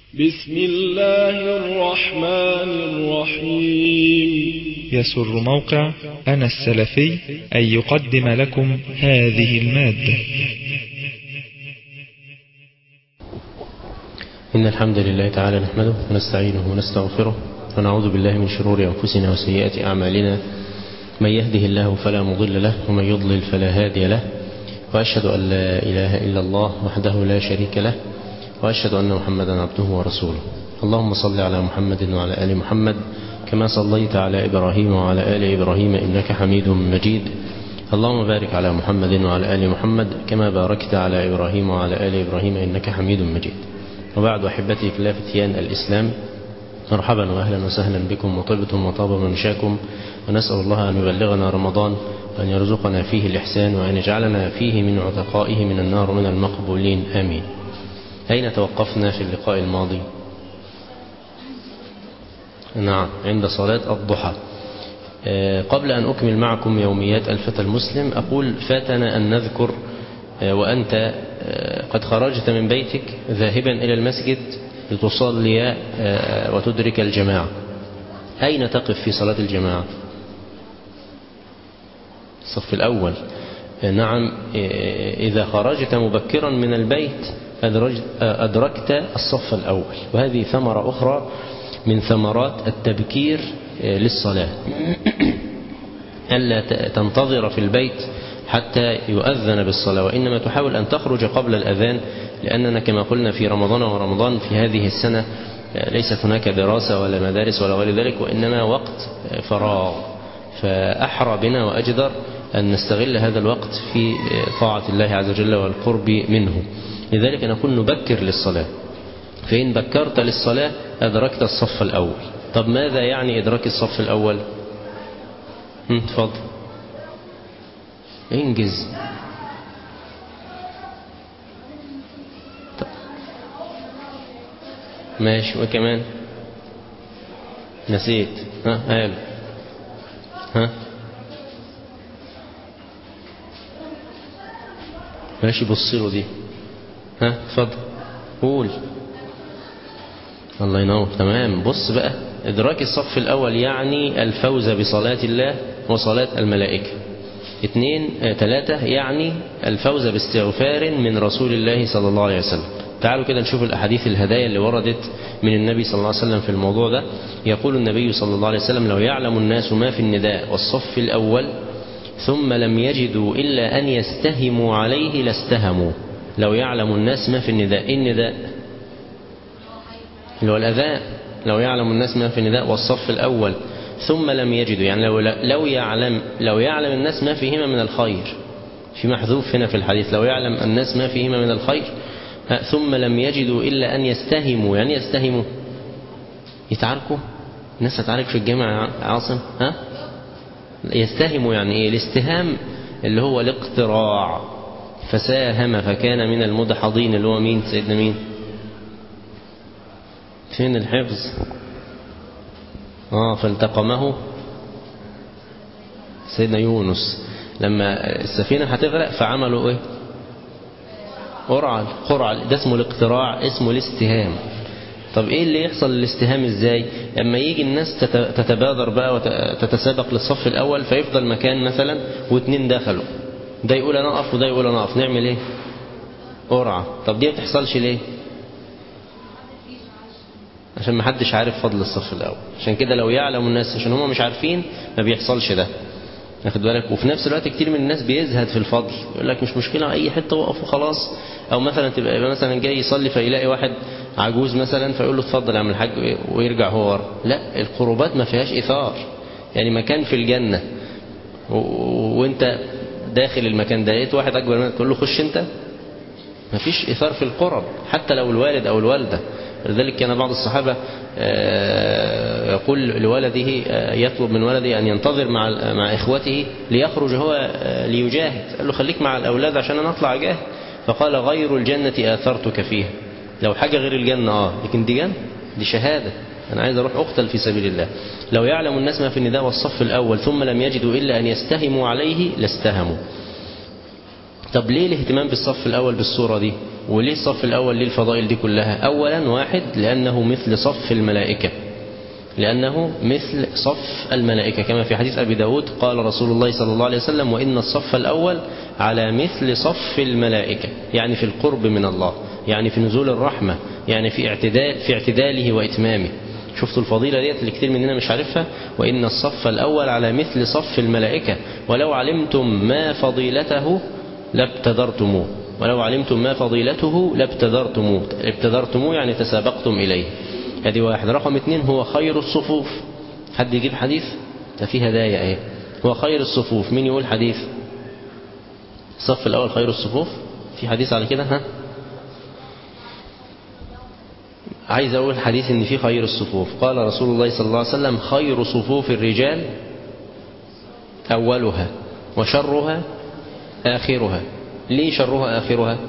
بسم الله الرحمن الرحيم يسر موقع أنا السلفي أن يقدم لكم هذه المادة إن الحمد لله تعالى نحمده ونستعينه ونستغفره ونعوذ بالله من شرور أنفسنا وسيئات أعمالنا من يهده الله فلا مضل له ومن يضلل فلا هادي له وأشهد أن لا إله إلا الله وحده لا شريك له وأشهد أن محمدا عبده ورسوله اللهم صل على محمد وعلى آل محمد كما صليت على إبراهيم وعلى آل إبراهيم إنك حميد مجيد اللهم بارك على محمد وعلى آل محمد كما باركت على إبراهيم وعلى آل إبراهيم إنك حميد مجيد وبعد أحبتي في الله فتيان الإسلام مرحبا وأهلا وسهلا بكم وطبتم وطاب ممشاكم ونسأل الله أن يبلغنا رمضان وأن يرزقنا فيه الإحسان وأن يجعلنا فيه من عتقائه من النار من المقبولين آمين أين توقفنا في اللقاء الماضي نعم عند صلاة الضحى قبل أن أكمل معكم يوميات الفتى المسلم أقول فاتنا أن نذكر وأنت قد خرجت من بيتك ذاهبا إلى المسجد لتصلي وتدرك الجماعة أين تقف في صلاة الجماعة الصف الأول نعم إذا خرجت مبكرا من البيت أدركت الصف الأول وهذه ثمرة أخرى من ثمرات التبكير للصلاة ألا تنتظر في البيت حتى يؤذن بالصلاة وإنما تحاول أن تخرج قبل الأذان لأننا كما قلنا في رمضان ورمضان في هذه السنة ليست هناك دراسة ولا مدارس ولا غير ذلك وإنما وقت فراغ فأحرى بنا وأجدر أن نستغل هذا الوقت في طاعة الله عز وجل والقرب منه لذلك نكون نبكر للصلاة فإن بكرت للصلاة أدركت الصف الأول طب ماذا يعني إدراك الصف الأول تفضل انجز طب. ماشي وكمان نسيت ها قال ها ماشي بصيله دي ها اتفضل قول الله ينور تمام بص بقى إدراك الصف الأول يعني الفوز بصلاة الله وصلاة الملائكة اثنين ثلاثة يعني الفوز باستغفار من رسول الله صلى الله عليه وسلم تعالوا كده نشوف الأحاديث الهدايا اللي وردت من النبي صلى الله عليه وسلم في الموضوع ده يقول النبي صلى الله عليه وسلم لو يعلم الناس ما في النداء والصف الأول ثم لم يجدوا إلا أن يستهموا عليه لاستهموا لو يعلم الناس ما في النداء إيه النداء اللي هو الأذان لو يعلم الناس ما في النداء والصف الأول ثم لم يجدوا يعني لو, لو يعلم لو يعلم الناس ما فيهما من الخير في محذوف هنا في الحديث لو يعلم الناس ما فيهما من الخير ثم لم يجدوا إلا أن يستهموا يعني يستهموا يتعاركوا الناس هتعارك في الجامع عاصم ها يستهموا يعني ايه الاستهام اللي هو الاقتراع فساهم فكان من المدحضين اللي هو مين سيدنا مين فين الحفظ اه فالتقمه سيدنا يونس لما السفينة هتغرق فعملوا ايه قرعة قرعة ده اسمه الاقتراع اسمه الاستهام طب ايه اللي يحصل للاستهام ازاي لما يجي الناس تتبادر بقى وتتسابق للصف الاول فيفضل مكان مثلا واثنين دخلوا ده يقول انا اقف وده يقول انا اقف نعمل ايه قرعة طب دي ما بتحصلش ليه عشان ما حدش عارف فضل الصف الاول عشان كده لو يعلم الناس عشان هم مش عارفين ما بيحصلش ده واخد بالك وفي نفس الوقت كتير من الناس بيزهد في الفضل يقول لك مش مشكلة اي حتة وقف وخلاص او مثلا تبقى مثلا جاي يصلي فيلاقي واحد عجوز مثلا فيقول له اتفضل يا عم الحاج ويرجع هو ورا لا القربات ما فيهاش اثار يعني مكان في الجنة وانت داخل المكان ده لقيت واحد اكبر منك تقول له خش انت ما فيش اثار في القرب حتى لو الوالد او الوالدة لذلك كان بعض الصحابة يقول لولده يطلب من ولده أن ينتظر مع مع إخوته ليخرج هو ليجاهد قال له خليك مع الأولاد عشان أنا أطلع أجاهد فقال غير الجنة آثرتك فيها لو حاجة غير الجنة آه لكن دي جنة دي شهادة أنا عايز أروح أقتل في سبيل الله لو يعلم الناس ما في النداء والصف الأول ثم لم يجدوا إلا أن يستهموا عليه لاستهموا طب ليه الاهتمام بالصف الأول بالصورة دي وليه الصف الأول ليه الفضائل دي كلها أولا واحد لأنه مثل صف الملائكة لأنه مثل صف الملائكة كما في حديث أبي داود قال رسول الله صلى الله عليه وسلم وإن الصف الأول على مثل صف الملائكة يعني في القرب من الله يعني في نزول الرحمة يعني في اعتدال في اعتداله وإتمامه شفتوا الفضيلة ديت اللي كتير مننا مش عارفها وإن الصف الأول على مثل صف الملائكة ولو علمتم ما فضيلته لابتدرتموه ولو علمتم ما فضيلته لابتدرتموه ابتدرتموه يعني تسابقتم إليه هذه واحد رقم اثنين هو خير الصفوف حد يجيب حديث ده في هدايا ايه هو خير الصفوف مين يقول حديث الصف الأول خير الصفوف في حديث على كده ها عايز أقول حديث إن في خير الصفوف قال رسول الله صلى الله عليه وسلم خير صفوف الرجال أولها وشرها آخرها ليه شرها آخرها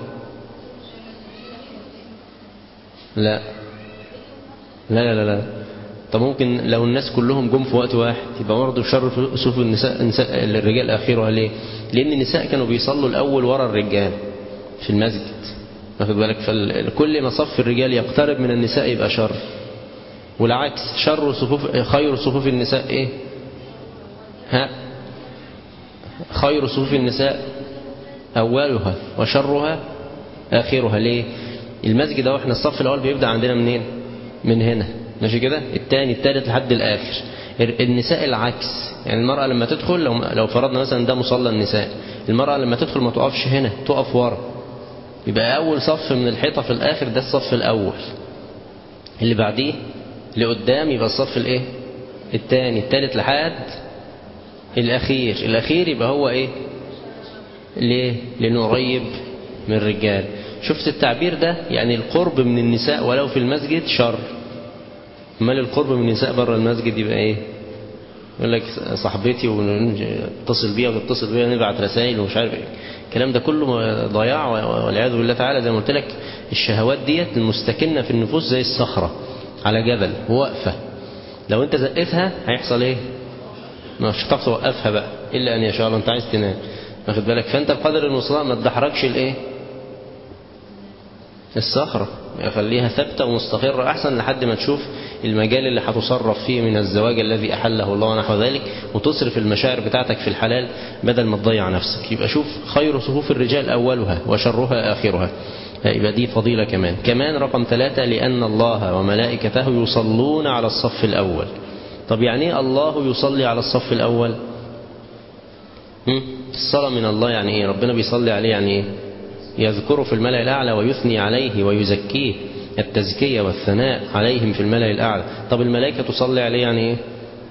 لا لا لا لا طب ممكن لو الناس كلهم جم في وقت واحد يبقى برضه شر صفوف النساء, النساء الرجال آخرها ليه لأن النساء كانوا بيصلوا الأول ورا الرجال في المسجد واخد بالك فكل ما صف الرجال يقترب من النساء يبقى شر والعكس شر صفوف خير صفوف النساء ايه ها خير صفوف النساء أولها وشرها آخرها ليه المسجد ده احنا الصف الأول بيبدأ عندنا منين من هنا ماشي كده الثاني الثالث لحد الآخر النساء العكس يعني المرأة لما تدخل لو, لو فرضنا مثلا ده مصلى النساء المرأة لما تدخل ما تقفش هنا تقف ورا يبقى أول صف من الحيطة في الآخر ده الصف الأول اللي بعديه لقدام يبقى الصف الايه الثاني الثالث لحد الأخير الأخير يبقى هو ايه ليه لأنه قريب من الرجال شفت التعبير ده يعني القرب من النساء ولو في المسجد شر امال القرب من النساء بره المسجد يبقى ايه يقول لك صاحبتي ونتصل بيها وتتصل بيها نبعت رسائل ومش عارف ايه الكلام ده كله ضياع والعياذ بالله تعالى زي ما قلت لك الشهوات ديت المستكنه في النفوس زي الصخره على جبل واقفه لو انت زقتها هيحصل ايه مش هتعرف توقفها بقى الا ان يشاء الله انت عايز تنام واخد بالك فانت بقدر المستطاع ما تدحرجش الايه الصخرة خليها ثابتة ومستقرة أحسن لحد ما تشوف المجال اللي هتصرف فيه من الزواج الذي أحله الله ونحو ذلك وتصرف المشاعر بتاعتك في الحلال بدل ما تضيع نفسك يبقى شوف خير صفوف الرجال أولها وشرها آخرها يبقى دي فضيلة كمان كمان رقم ثلاثة لأن الله وملائكته يصلون على الصف الأول طب يعني ايه الله يصلي على الصف الأول الصلاة من الله يعني ايه ربنا بيصلي عليه يعني ايه يذكره في الملأ الأعلى ويثني عليه ويزكيه التزكية والثناء عليهم في الملأ الأعلى طب الملائكة تصلي عليه يعني ايه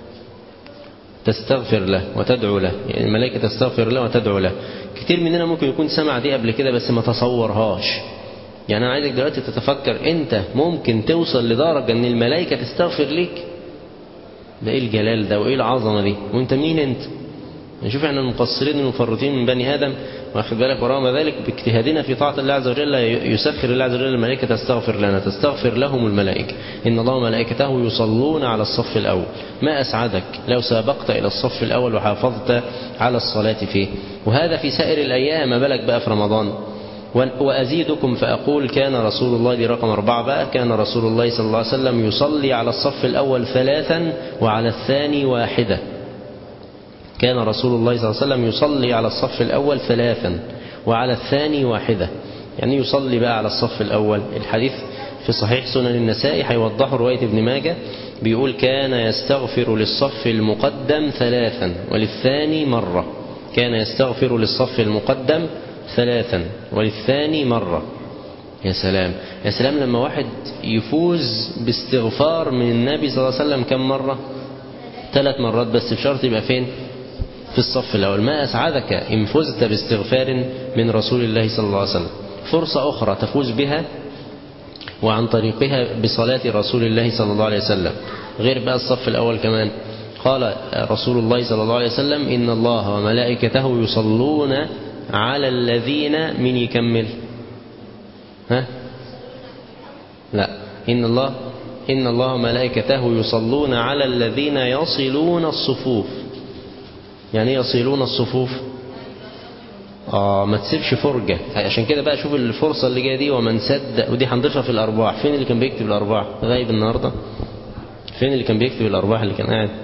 تستغفر له وتدعو له يعني الملائكة تستغفر له وتدعو له كتير مننا ممكن يكون سمع دي قبل كده بس ما تصورهاش يعني أنا عايزك دلوقتي تتفكر أنت ممكن توصل لدرجة أن الملائكة تستغفر ليك ده إيه الجلال ده وإيه العظمة دي وأنت مين أنت نشوف احنا المقصرين المفرطين من بني آدم واخد بالك ورغم ذلك باجتهادنا في طاعة الله عز وجل يسخر الله عز وجل الملائكة تستغفر لنا تستغفر لهم الملائكة إن الله وملائكته يصلون على الصف الأول ما أسعدك لو سابقت إلى الصف الأول وحافظت على الصلاة فيه وهذا في سائر الأيام ما بالك بقى في رمضان وأزيدكم فأقول كان رسول الله دي رقم أربعة بقى كان رسول الله صلى الله عليه وسلم يصلي على الصف الأول ثلاثا وعلى الثاني واحدة كان رسول الله صلى الله عليه وسلم يصلي على الصف الأول ثلاثا وعلى الثاني واحدة يعني يصلي بقى على الصف الأول الحديث في صحيح سنن النسائي هيوضحه رواية ابن ماجه بيقول كان يستغفر للصف المقدم ثلاثا وللثاني مرة كان يستغفر للصف المقدم ثلاثا وللثاني مرة يا سلام يا سلام لما واحد يفوز باستغفار من النبي صلى الله عليه وسلم كم مرة ثلاث مرات بس بشرط يبقى فين في الصف الأول ما أسعدك إن فزت باستغفار من رسول الله صلى الله عليه وسلم فرصة أخرى تفوز بها وعن طريقها بصلاة رسول الله صلى الله عليه وسلم غير بقى الصف الأول كمان قال رسول الله صلى الله عليه وسلم إن الله وملائكته يصلون على الذين من يكمل ها لا إن الله إن الله وملائكته يصلون على الذين يصلون الصفوف يعني يصلون الصفوف اه ما تسيبش فرجة عشان كده بقى شوف الفرصة اللي جاية دي ومن سد ودي هنضيفها في الأرباح فين اللي كان بيكتب الأرباح غايب النهاردة فين اللي كان بيكتب الأرباح اللي كان قاعد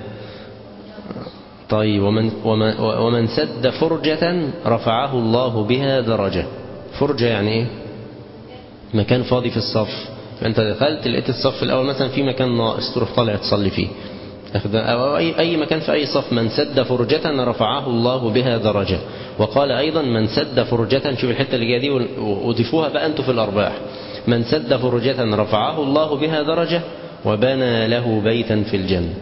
طيب ومن, ومن, ومن سد فرجة رفعه الله بها درجة فرجة يعني ايه مكان فاضي في الصف فانت دخلت لقيت الصف الاول مثلا في مكان ناقص تروح طالع تصلي فيه أو أي, أي مكان في أي صف من سد فرجة رفعه الله بها درجة وقال أيضا من سد فرجة شوف الحتة اللي جايه دي وضيفوها بقى أنتوا في الأرباح من سد فرجة رفعه الله بها درجة وبنى له بيتا في الجنة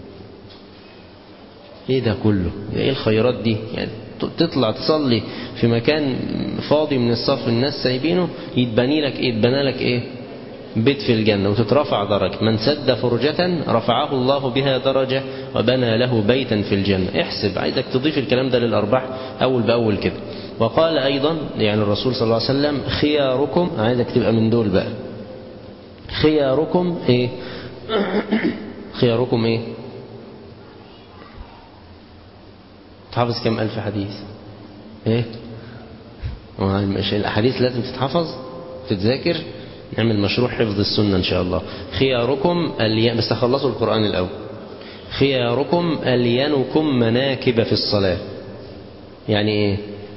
ايه ده كله ايه الخيرات دي يعني تطلع تصلي في مكان فاضي من الصف الناس سايبينه يتبني لك ايه يتبنى لك ايه بيت في الجنة وتترفع درجة من سد فرجة رفعه الله بها درجة وبنى له بيتا في الجنة احسب عايزك تضيف الكلام ده للأرباح أول بأول كده وقال أيضا يعني الرسول صلى الله عليه وسلم خياركم عايزك تبقى من دول بقى خياركم ايه خياركم ايه تحفظ كم ألف حديث ايه مش الأحاديث لازم تتحفظ تتذاكر نعمل مشروع حفظ السنة إن شاء الله خياركم الي... بس تخلصوا القرآن الأول خياركم ألينكم مناكب في الصلاة يعني إيه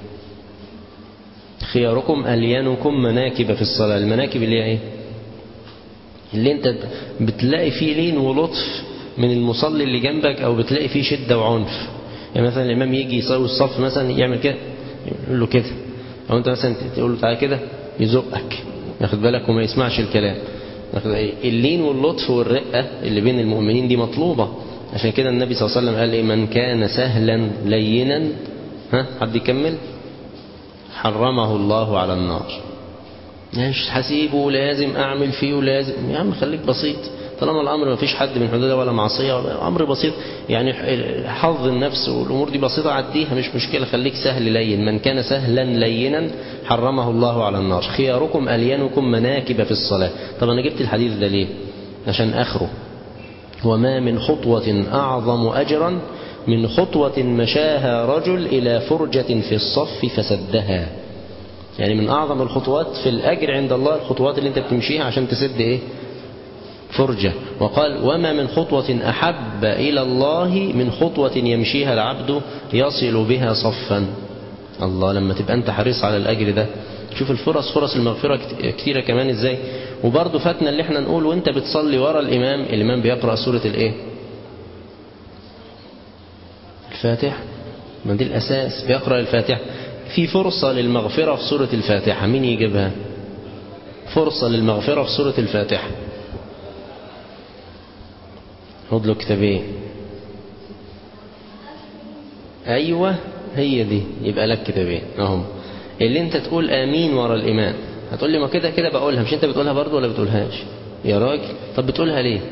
خياركم ألينكم مناكب في الصلاة المناكب اللي هي إيه اللي أنت بتلاقي فيه لين ولطف من المصلي اللي جنبك أو بتلاقي فيه شدة وعنف يعني مثلا الإمام يجي يصلي الصف مثلا يعمل كده يقول له كده أو أنت مثلا تقول له تعالى كده يزقك ياخد بالك وما يسمعش الكلام اللين واللطف والرقة اللي بين المؤمنين دي مطلوبة عشان كده النبي صلى الله عليه وسلم قال إيه من كان سهلا لينا ها حد يكمل حرمه الله على النار مش حسيبه لازم أعمل فيه ولازم يا عم خليك بسيط طالما الأمر ما فيش حد من حدوده ولا معصية ولا أمر بسيط يعني حظ النفس والأمور دي بسيطة عديها مش مشكلة خليك سهل لين من كان سهلا لينا حرمه الله على النار خياركم ألينكم مناكب في الصلاة طب أنا جبت الحديث ده ليه عشان آخره وما من خطوة أعظم أجرا من خطوة مشاها رجل إلى فرجة في الصف فسدها يعني من أعظم الخطوات في الأجر عند الله الخطوات اللي أنت بتمشيها عشان تسد إيه فرجة وقال وما من خطوة أحب إلى الله من خطوة يمشيها العبد يصل بها صفا الله لما تبقى أنت حريص على الأجر ده شوف الفرص فرص المغفرة كتيرة كمان إزاي وبرضه فاتنا اللي احنا نقول وانت بتصلي ورا الإمام الإمام بيقرأ سورة الإيه الفاتحة ما دي الأساس بيقرأ الفاتحة في فرصة للمغفرة في سورة الفاتحة مين يجيبها فرصة للمغفرة في سورة الفاتحة خد له كتابين ايوه هي دي يبقى لك كتابين اهم اللي انت تقول امين ورا الامام هتقول لي ما كده كده بقولها مش انت بتقولها برضه ولا بتقولهاش يا راجل طب بتقولها ليه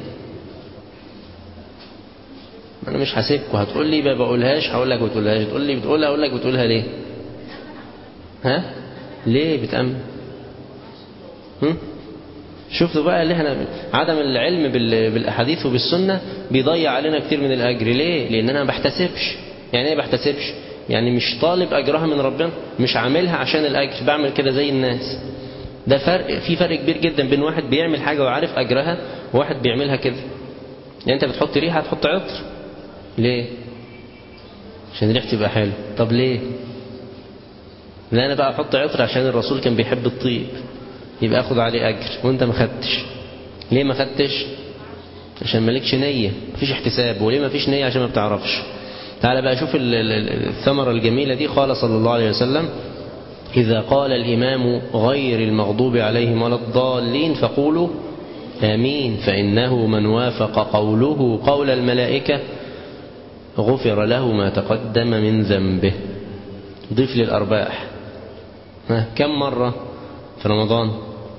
انا مش هسيبكم هتقول لي ما بقولهاش هقول لك ما بتقولهاش تقول لي بتقولها اقول لك بتقولها ليه ها ليه بتأمن هم؟ شفتوا بقى اللي احنا عدم العلم بالاحاديث وبالسنه بيضيع علينا كتير من الاجر ليه لان انا ما بحتسبش يعني ايه بحتسبش يعني مش طالب اجرها من ربنا مش عاملها عشان الاجر بعمل كده زي الناس ده فرق في فرق كبير جدا بين واحد بيعمل حاجه وعارف اجرها وواحد بيعملها كده يعني انت بتحط ريحه هتحط عطر ليه عشان ريحتي تبقى حلو طب ليه لا انا بقى احط عطر عشان الرسول كان بيحب الطيب يبقى اخد عليه اجر وانت ما خدتش ليه ما خدتش عشان مالكش نية مفيش احتساب وليه مفيش نية عشان ما بتعرفش تعال بقى شوف الثمرة الجميلة دي قال صلى الله عليه وسلم إذا قال الإمام غير المغضوب عليهم ولا الضالين فقولوا آمين فإنه من وافق قوله قول الملائكة غفر له ما تقدم من ذنبه ضيف للأرباح ها كم مرة في رمضان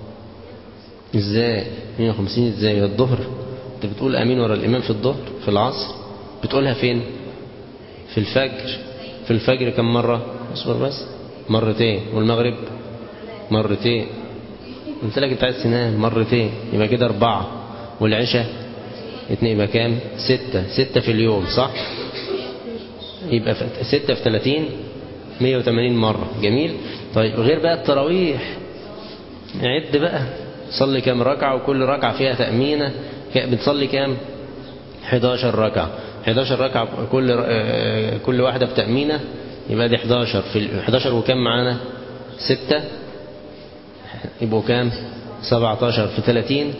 ازاي 150 ازاي الظهر انت بتقول امين ورا الامام في الظهر في العصر بتقولها فين في الفجر في الفجر كم مرة اصبر بس مرتين والمغرب مرتين قلت لك انت عايز تنام مرتين يبقى كده اربعة والعشاء اتنين يبقى كام ستة ستة في اليوم صح يبقى ستة في ثلاثين 180 مرة جميل طيب غير بقى التراويح عد بقى صلي كام ركعة وكل ركعة فيها تأمينة بتصلي كام 11 ركعة 11 ركعة كل كل واحدة بتأمينة يبقى دي 11 في 11 وكام معانا 6 يبقوا كام 17 في 30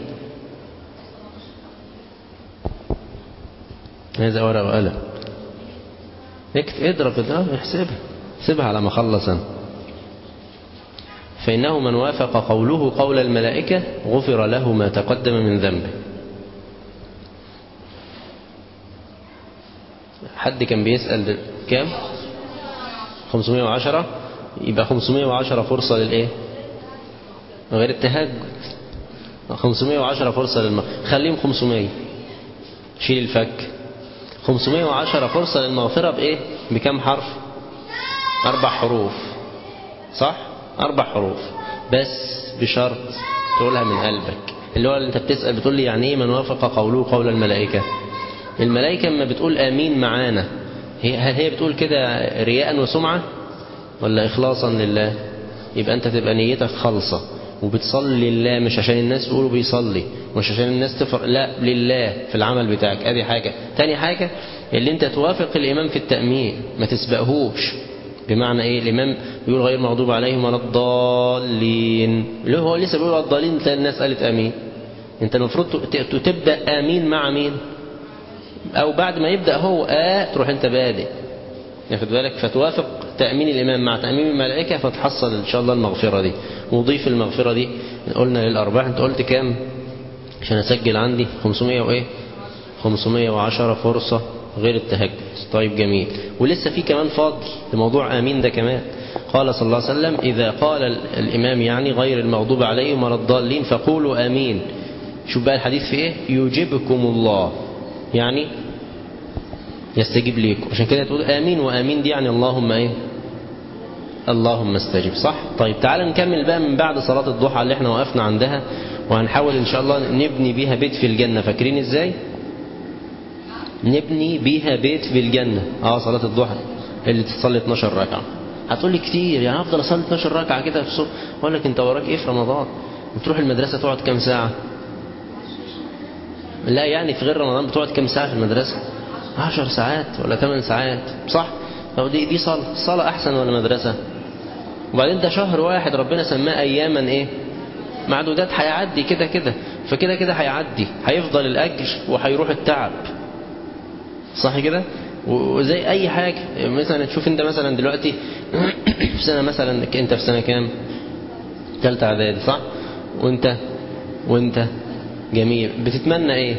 هذا ورقة وقلم اكتب اضرب احسبها احسبها على ما خلص انا فإنه من وافق قوله قول الملائكة غفر له ما تقدم من ذنبه حد كان بيسأل كام 510 يبقى 510 فرصة للإيه غير التهجد 510 فرصة للم خليهم 500 شيل الفك 510 فرصة للمغفرة بإيه بكم حرف أربع حروف صح أربع حروف بس بشرط تقولها من قلبك اللي هو اللي انت بتسأل بتقول لي يعني ايه من وافق قوله قول الملائكة الملائكة لما بتقول آمين معانا هي هل هي بتقول كده رياء وسمعة ولا إخلاصا لله يبقى أنت تبقى نيتك خالصة وبتصلي لله مش عشان الناس يقولوا بيصلي مش عشان الناس تفر لا لله في العمل بتاعك ادي حاجة تاني حاجة اللي انت توافق الإمام في التأمين ما تسبقهوش بمعنى ايه الإمام بيقول غير مغضوب عليهم ولا الضالين اللي هو لسه بيقول الضالين تلاقي الناس قالت آمين انت المفروض تبدأ آمين مع مين او بعد ما يبدأ هو آه تروح انت بادئ ياخد بالك فتوافق تأمين الإمام مع تأمين الملائكة فتحصل إن شاء الله المغفرة دي وضيف المغفرة دي قلنا للأرباح أنت قلت كام عشان أسجل عندي 500 وإيه 510 فرصة غير التهجد طيب جميل ولسه في كمان فاضل لموضوع آمين ده كمان قال صلى الله عليه وسلم إذا قال الإمام يعني غير المغضوب عليهم ولا الضالين فقولوا آمين شوف بقى الحديث في إيه يجيبكم الله يعني يستجيب ليكم عشان كده تقول آمين وآمين دي يعني اللهم إيه اللهم استجب صح طيب تعال نكمل بقى من بعد صلاة الضحى اللي احنا وقفنا عندها وهنحاول ان شاء الله نبني بيها بيت في الجنة فاكرين ازاي نبني بيها بيت في الجنة اه صلاة الضحى اللي تصلي 12 ركعة هتقول لي كتير يعني افضل اصلي 12 ركعة كده في الصبح اقول لك انت وراك ايه في رمضان بتروح المدرسة تقعد كام ساعة لا يعني في غير رمضان بتقعد كام ساعة في المدرسة 10 ساعات ولا 8 ساعات صح طب دي دي صلاة الصلاة أحسن ولا مدرسة وبعدين ده شهر واحد ربنا سماه أياما إيه معدودات هيعدي كده كده فكده كده هيعدي هيفضل الأجر وهيروح التعب صح كده وزي أي حاجة مثلا تشوف أنت مثلا دلوقتي في سنة مثلا أنت في سنة كام ثالثة إعدادي صح وأنت وأنت جميل بتتمنى إيه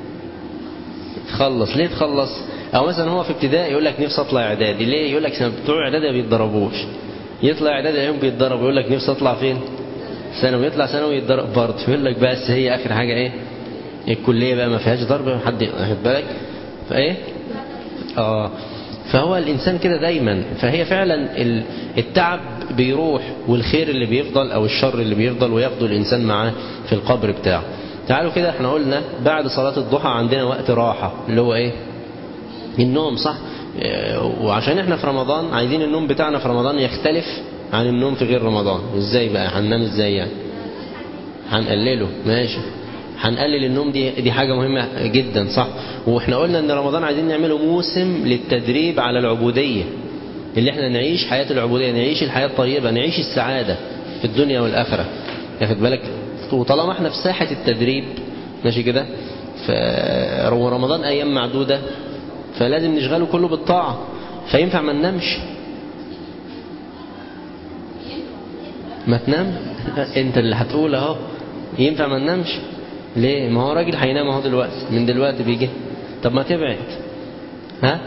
تخلص ليه تخلص او مثلا هو في ابتدائي يقول لك نفسي اطلع اعدادي ليه يقول لك بتوع اعدادي ما بيتضربوش يطلع اعدادي يوم بيتضرب يقول لك نفسي اطلع فين ثانوي يطلع ثانوي يتضرب برضه يقول لك بس هي اخر حاجه ايه الكليه بقى ما فيهاش ضرب حد واخد بالك فايه اه فهو الانسان كده دايما فهي فعلا التعب بيروح والخير اللي بيفضل او الشر اللي بيفضل وياخده الانسان معاه في القبر بتاعه تعالوا كده احنا قلنا بعد صلاة الضحى عندنا وقت راحة اللي هو ايه النوم صح وعشان احنا في رمضان عايزين النوم بتاعنا في رمضان يختلف عن النوم في غير رمضان ازاي بقى هننام ازاي يعني هنقلله ماشي هنقلل النوم دي دي حاجة مهمة جدا صح واحنا قلنا ان رمضان عايزين نعمله موسم للتدريب على العبودية اللي احنا نعيش حياة العبودية نعيش الحياة الطيبة نعيش السعادة في الدنيا والآخرة ياخد بالك وطالما احنا في ساحة التدريب ماشي كده فرمضان أيام معدودة فلازم نشغله كله بالطاعة فينفع ما ننامش ما تنام انت اللي هتقول اهو ينفع ما ننامش ليه ما هو راجل هينام اهو دلوقتي من دلوقتي بيجي طب ما تبعد ها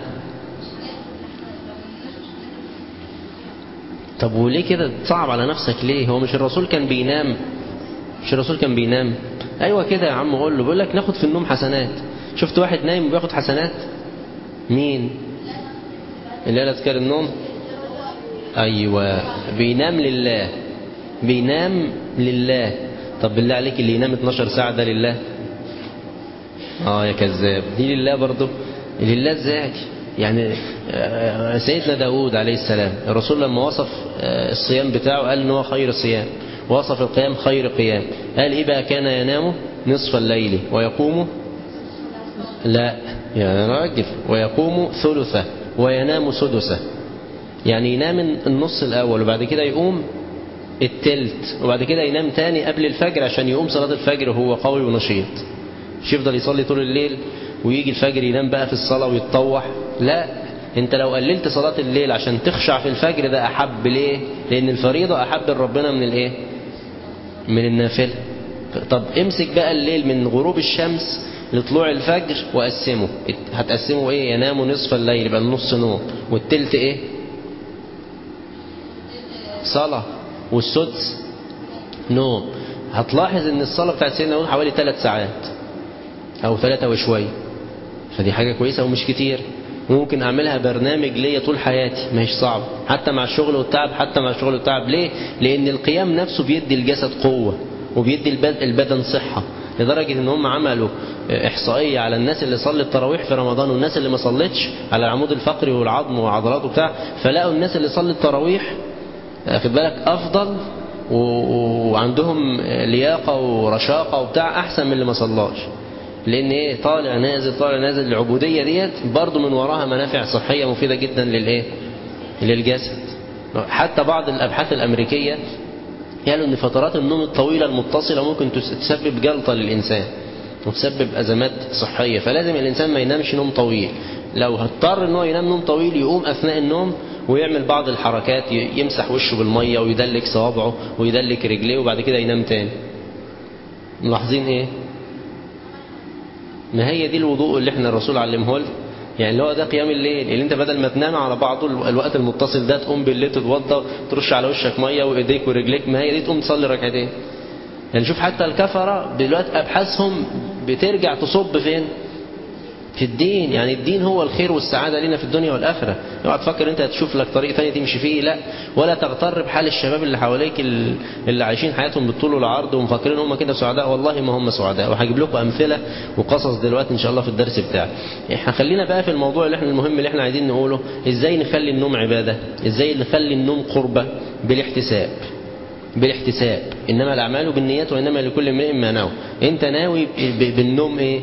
طب وليه كده تصعب على نفسك ليه هو مش الرسول كان بينام مش الرسول كان بينام ايوه كده يا عم قول له بيقول لك ناخد في النوم حسنات شفت واحد نايم وبياخد حسنات مين اللي قال اذكار النوم ايوه بينام لله بينام لله طب بالله عليك اللي ينام 12 ساعه ده لله اه يا كذاب دي لله برضه لله ازاي يعني سيدنا داود عليه السلام الرسول لما وصف الصيام بتاعه قال ان هو خير صيام وصف القيام خير قيام قال ايه بقى كان ينام نصف الليل ويقوم لا يا راجل ويقوم ثلثه وينام سدسه يعني ينام النص الاول وبعد كده يقوم التلت وبعد كده ينام تاني قبل الفجر عشان يقوم صلاة الفجر وهو قوي ونشيط مش يفضل يصلي طول الليل ويجي الفجر ينام بقى في الصلاة ويتطوح لا انت لو قللت صلاة الليل عشان تخشع في الفجر ده أحب ليه لأن الفريضة أحب لربنا من الايه من النافلة طب امسك بقى الليل من غروب الشمس لطلوع الفجر وقسمه هتقسمه ايه ينام نصف الليل يبقى النص نوم والتلت ايه صلاة والسدس نوم هتلاحظ ان الصلاة بتاعت سيدنا نوح حوالي ثلاث ساعات او ثلاثة وشوية فدي حاجة كويسة ومش كتير ممكن اعملها برنامج ليا طول حياتي مش صعب حتى مع الشغل والتعب حتى مع الشغل والتعب ليه لان القيام نفسه بيدي الجسد قوة وبيدي البدن صحة لدرجة ان هم عملوا احصائية على الناس اللي صلت التراويح في رمضان والناس اللي ما صلتش على العمود الفقري والعظم وعضلاته وبتاع فلقوا الناس اللي صلت التراويح خد بالك افضل وعندهم لياقة ورشاقة وبتاع احسن من اللي ما صلاش لان ايه طالع نازل طالع نازل العبودية ديت برضو من وراها منافع صحية مفيدة جدا للايه للجسد حتى بعض الابحاث الامريكية قالوا ان فترات النوم الطويلة المتصلة ممكن تسبب جلطة للانسان وتسبب ازمات صحية فلازم الانسان ما ينامش نوم طويل لو هضطر ان هو ينام نوم طويل يقوم اثناء النوم ويعمل بعض الحركات يمسح وشه بالمية ويدلك صوابعه ويدلك رجليه وبعد كده ينام تاني ملاحظين ايه ما هي دي الوضوء اللي احنا الرسول علمه لنا يعني اللي هو ده قيام الليل اللي انت بدل ما تنام على بعضه الوقت المتصل ده تقوم بالليل تتوضى ترش على وشك ميه وايديك ورجليك ما هي دي تقوم تصلي ركعتين يعني شوف حتى الكفره دلوقتي ابحاثهم بترجع تصب فين في الدين يعني الدين هو الخير والسعادة لنا في الدنيا والآخرة اوعى تفكر انت هتشوف لك طريق تاني تمشي فيه لا ولا تغتر بحال الشباب اللي حواليك اللي عايشين حياتهم بالطول والعرض ومفكرين هم كده سعداء والله ما هم سعداء وهجيب لكم أمثلة وقصص دلوقتي إن شاء الله في الدرس بتاعي احنا خلينا بقى في الموضوع اللي احنا المهم اللي احنا عايزين نقوله ازاي نخلي النوم عبادة ازاي نخلي النوم قربة بالاحتساب بالاحتساب إنما الأعمال بالنيات وإنما لكل امرئ ما نوى أنت ناوي بالنوم إيه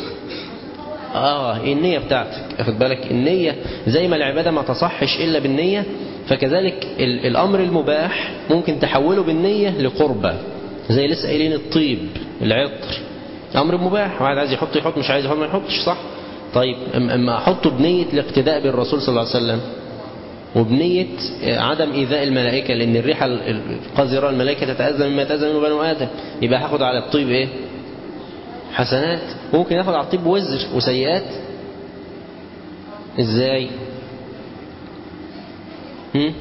آه النية بتاعتك أخد بالك النية زي ما العبادة ما تصحش إلا بالنية فكذلك الأمر المباح ممكن تحوله بالنية لقربة زي لسه قايلين الطيب العطر أمر مباح واحد عايز يحط يحط مش عايز يحط ما يحطش صح طيب أما أحطه بنية الاقتداء بالرسول صلى الله عليه وسلم وبنية عدم إيذاء الملائكة لأن الريحة القذرة الملائكة تتأذى مما يتأذى منه بنو آدم يبقى هاخد على الطيب إيه حسنات ممكن ياخد على الطيب وزر وسيئات ازاي هم؟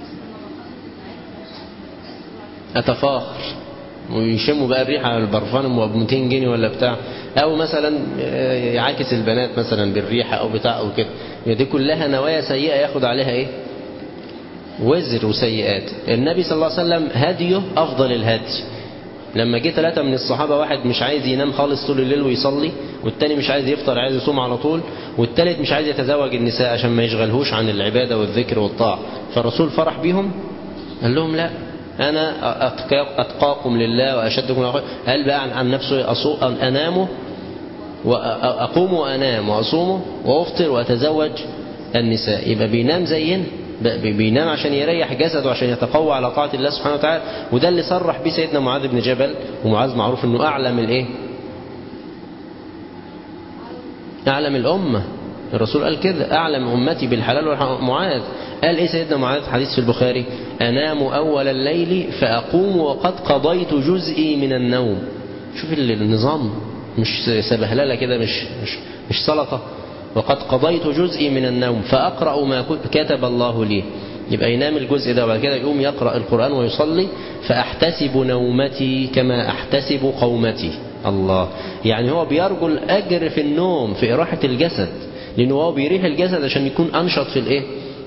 اتفاخر ويشموا بقى الريحة البرفان ب 200 جنيه ولا بتاع او مثلا يعاكس البنات مثلا بالريحة او بتاع او كده دي كلها نوايا سيئة ياخد عليها ايه وزر وسيئات النبي صلى الله عليه وسلم هديه افضل الهدي لما جه ثلاثة من الصحابة واحد مش عايز ينام خالص طول الليل ويصلي والتاني مش عايز يفطر عايز يصوم على طول والتالت مش عايز يتزوج النساء عشان ما يشغلهوش عن العبادة والذكر والطاعة فالرسول فرح بيهم قال لهم لا أنا أتقاكم لله وأشدكم قال بقى عن, عن نفسه أصو أنام وأقوم وأنام وأصوم وأفطر وأتزوج النساء يبقى بينام زينا بينام عشان يريح جسده عشان يتقوى على طاعة الله سبحانه وتعالى وده اللي صرح به سيدنا معاذ بن جبل ومعاذ معروف انه اعلم الايه اعلم الامة الرسول قال كده اعلم امتي بالحلال والحرام معاذ قال ايه سيدنا معاذ حديث في البخاري انام اول الليل فاقوم وقد قضيت جزئي من النوم شوف النظام مش سبهلله كده مش مش مش سلطه وقد قضيت جزئي من النوم فأقرأ ما كتب الله لي يبقى ينام الجزء ده وبعد كده يقوم يقرأ القرآن ويصلي فأحتسب نومتي كما أحتسب قومتي الله يعني هو بيرجو الأجر في النوم في إراحة الجسد لأنه هو بيريح الجسد عشان يكون أنشط في الإيه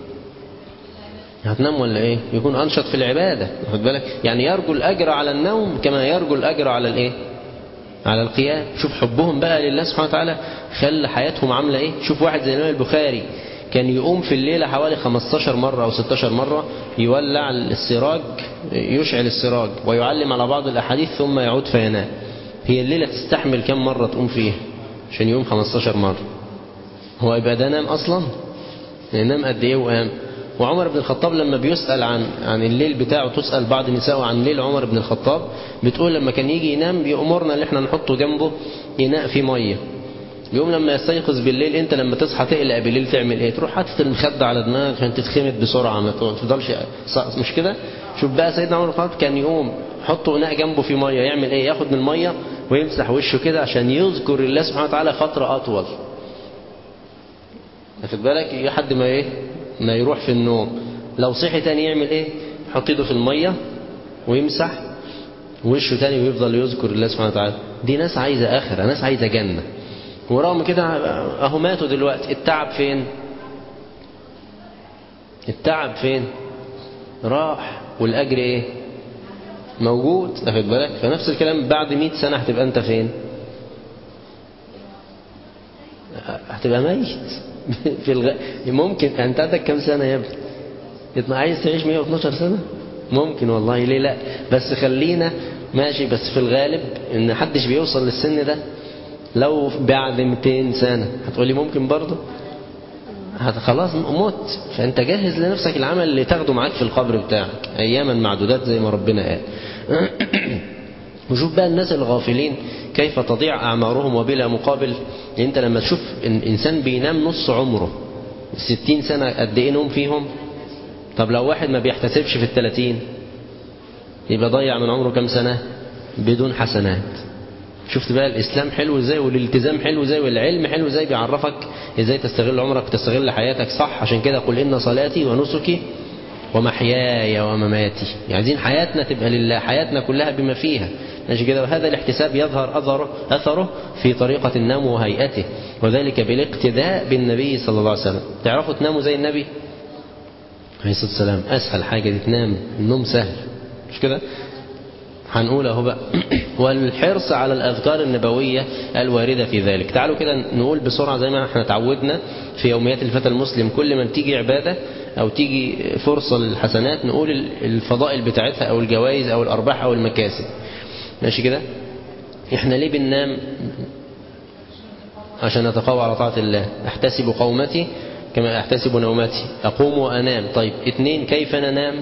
هتنام ولا إيه يكون أنشط في العبادة واخد بالك يعني يرجو الأجر على النوم كما يرجو الأجر على الإيه على القيام شوف حبهم بقى لله سبحانه وتعالى خلى حياتهم عاملة ايه شوف واحد زي الإمام البخاري كان يقوم في الليلة حوالي 15 مرة أو 16 مرة يولع السراج يشعل السراج ويعلم على بعض الأحاديث ثم يعود فينام هي الليلة تستحمل كم مرة تقوم فيها عشان يقوم 15 مرة هو يبقى ده نام أصلا نام قد إيه وقام وعمر بن الخطاب لما بيسأل عن عن الليل بتاعه تسأل بعض النساء عن ليل عمر بن الخطاب بتقول لما كان يجي ينام بيأمرنا ان احنا نحطه جنبه إناء فيه مية يوم لما يستيقظ بالليل انت لما تصحى تقلق بالليل تعمل ايه تروح حاطط المخدة على دماغك عشان تتخمد بسرعة ما تفضلش مش كده شوف بقى سيدنا عمر بن الخطاب كان يقوم حطه إناء جنبه في مية يعمل ايه ياخد من المية ويمسح وشه كده عشان يذكر الله سبحانه وتعالى فترة أطول واخد بالك لحد ما ايه ما يروح في النوم لو صحي تاني يعمل ايه يحط ايده في المية ويمسح وشه تاني ويفضل يذكر الله سبحانه وتعالى دي ناس عايزة آخرة ناس عايزة جنة ورغم كده اهو ماتوا دلوقتي التعب فين التعب فين راح والأجر ايه موجود واخد بالك فنفس الكلام بعد 100 سنة هتبقى انت فين هتبقى ميت في الغ... ممكن انت عندك كم سنة يا ابني يطلع عايز تعيش 112 سنة ممكن والله ليه لا بس خلينا ماشي بس في الغالب ان حدش بيوصل للسن ده لو بعد 200 سنة هتقولي ممكن برضه خلاص مت فانت جهز لنفسك العمل اللي تاخده معاك في القبر بتاعك اياما معدودات زي ما ربنا قال وشوف بقى الناس الغافلين كيف تضيع أعمارهم وبلا مقابل انت لما تشوف إنسان بينام نص عمره ستين سنة قد ايه نوم فيهم طب لو واحد ما بيحتسبش في التلاتين يبقى ضيع من عمره كم سنة بدون حسنات شفت بقى الإسلام حلو ازاي والالتزام حلو ازاي والعلم حلو ازاي بيعرفك ازاي تستغل عمرك وتستغل حياتك صح عشان كده قل إن صلاتي ونسكي ومحياي ومماتي يعني عايزين حياتنا تبقى لله حياتنا كلها بما فيها ماشي كده وهذا الاحتساب يظهر أثره, أثره في طريقة النوم وهيئته وذلك بالاقتداء بالنبي صلى الله عليه وسلم تعرفوا تناموا زي النبي عليه الصلاة والسلام أسهل حاجة دي تنام النوم سهل مش كده هنقول اهو بقى والحرص على الأذكار النبوية الواردة في ذلك تعالوا كده نقول بسرعة زي ما احنا تعودنا في يوميات الفتى المسلم كل ما تيجي عبادة أو تيجي فرصة للحسنات نقول الفضائل بتاعتها أو الجوائز أو الأرباح أو المكاسب ماشي كده احنا ليه بننام عشان نتقوى على طاعة الله احتسب قومتي كما احتسب نومتي أقوم وأنام طيب اثنين كيف ننام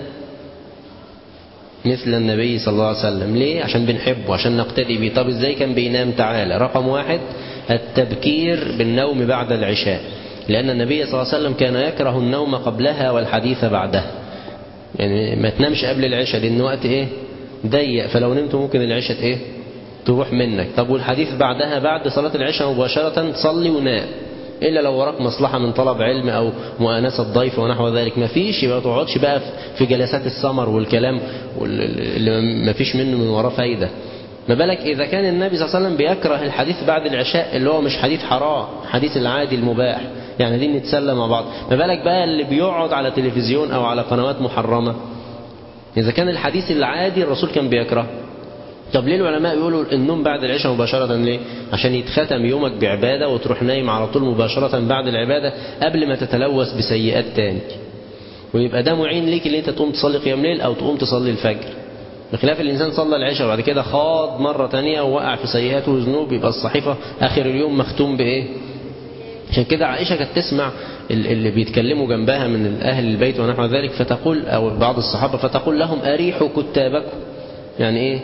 مثل النبي صلى الله عليه وسلم ليه عشان بنحبه عشان نقتدي بيه طب ازاي كان بينام تعالى رقم واحد التبكير بالنوم بعد العشاء لأن النبي صلى الله عليه وسلم كان يكره النوم قبلها والحديث بعدها يعني ما تنامش قبل العشاء لأن وقت ايه ضيق فلو نمت ممكن العشاء ايه تروح منك طب والحديث بعدها بعد صلاة العشاء مباشرة صلي ونام إلا لو وراك مصلحة من طلب علم أو مؤانسة ضيف ونحو ذلك ما فيش يبقى تقعدش بقى في جلسات السمر والكلام اللي ما فيش منه من وراه فايدة ما بالك إذا كان النبي صلى الله عليه وسلم بيكره الحديث بعد العشاء اللي هو مش حديث حرام حديث العادي المباح يعني دي نتسلى مع بعض ما بالك بقى اللي بيقعد على تلفزيون أو على قنوات محرمة إذا كان الحديث العادي الرسول كان بيكره طب ليه العلماء يقولوا النوم بعد العشاء مباشرة ليه عشان يتختم يومك بعبادة وتروح نايم على طول مباشرة بعد العبادة قبل ما تتلوث بسيئات تاني ويبقى ده معين ليك اللي انت تقوم تصلي قيام ليل او تقوم تصلي الفجر بخلاف الإنسان صلى العشاء وبعد كده خاض مرة تانية ووقع في سيئات وذنوب يبقى الصحيفة آخر اليوم مختوم بإيه عشان كده عائشة كانت تسمع اللي بيتكلموا جنبها من أهل البيت ونحو ذلك فتقول أو بعض الصحابة فتقول لهم أريحوا كتابكم يعني إيه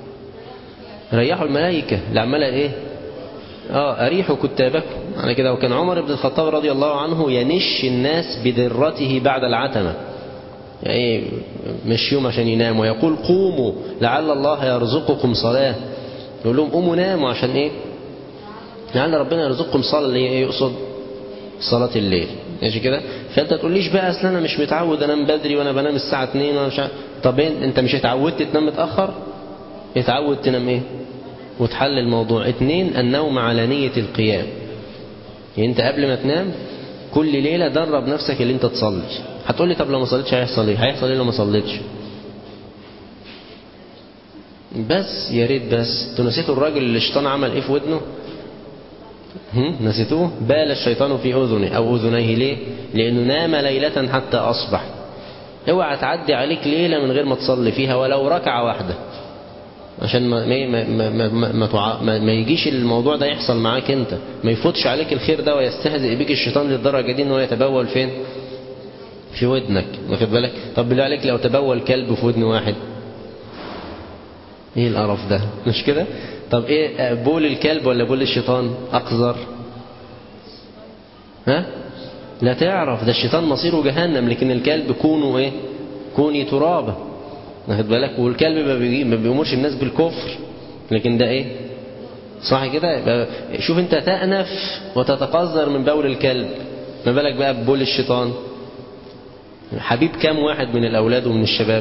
ريحوا الملائكة اللي عمالة إيه آه أريحوا كتابكم يعني كده وكان عمر بن الخطاب رضي الله عنه ينش الناس بذرته بعد العتمة يعني مش يوم عشان ينام ويقول قوموا لعل الله يرزقكم صلاة يقول لهم قوموا ناموا عشان ايه لعل ربنا يرزقكم صلاة اللي هي يقصد صلاة الليل ماشي كده فانت تقوليش بقى اصل انا مش متعود انام بدري وانا بنام الساعة 2 وانا مش عارف طب انت مش اتعودت تنام متأخر اتعود تنام ايه وتحل الموضوع اتنين النوم على نية القيام يعني انت قبل ما تنام كل ليلة درب نفسك اللي انت تصلي هتقول لي طب لو ما صليتش هيحصل ايه هيحصل ايه لو ما صليتش بس يا ريت بس انتوا نسيتوا الراجل اللي الشيطان عمل ايه في ودنه هم؟ نسيتوه بال الشيطان في أذنه أو أذنيه ليه لأنه نام ليلة حتى أصبح اوعى تعدي عليك ليلة من غير ما تصلي فيها ولو ركعة واحدة عشان ما ما ما ما ما, ما, تعا- ما, ما يجيش الموضوع ده يحصل معاك انت ما يفوتش عليك الخير ده ويستهزئ بك الشيطان للدرجة دي ان هو يتبول فين في ودنك واخد بالك طب بالله عليك لو تبول كلب في ودن واحد ايه القرف ده مش كده طب ايه بول الكلب ولا بول الشيطان اقذر ها لا تعرف ده الشيطان مصيره جهنم لكن الكلب كونه ايه كوني ترابا واخد بالك والكلب ما, بيجي ما بيأمرش الناس بالكفر لكن ده ايه صح كده يبقى شوف انت تأنف وتتقذر من بول الكلب ما بالك بقى ببول الشيطان حبيب كام واحد من الأولاد ومن الشباب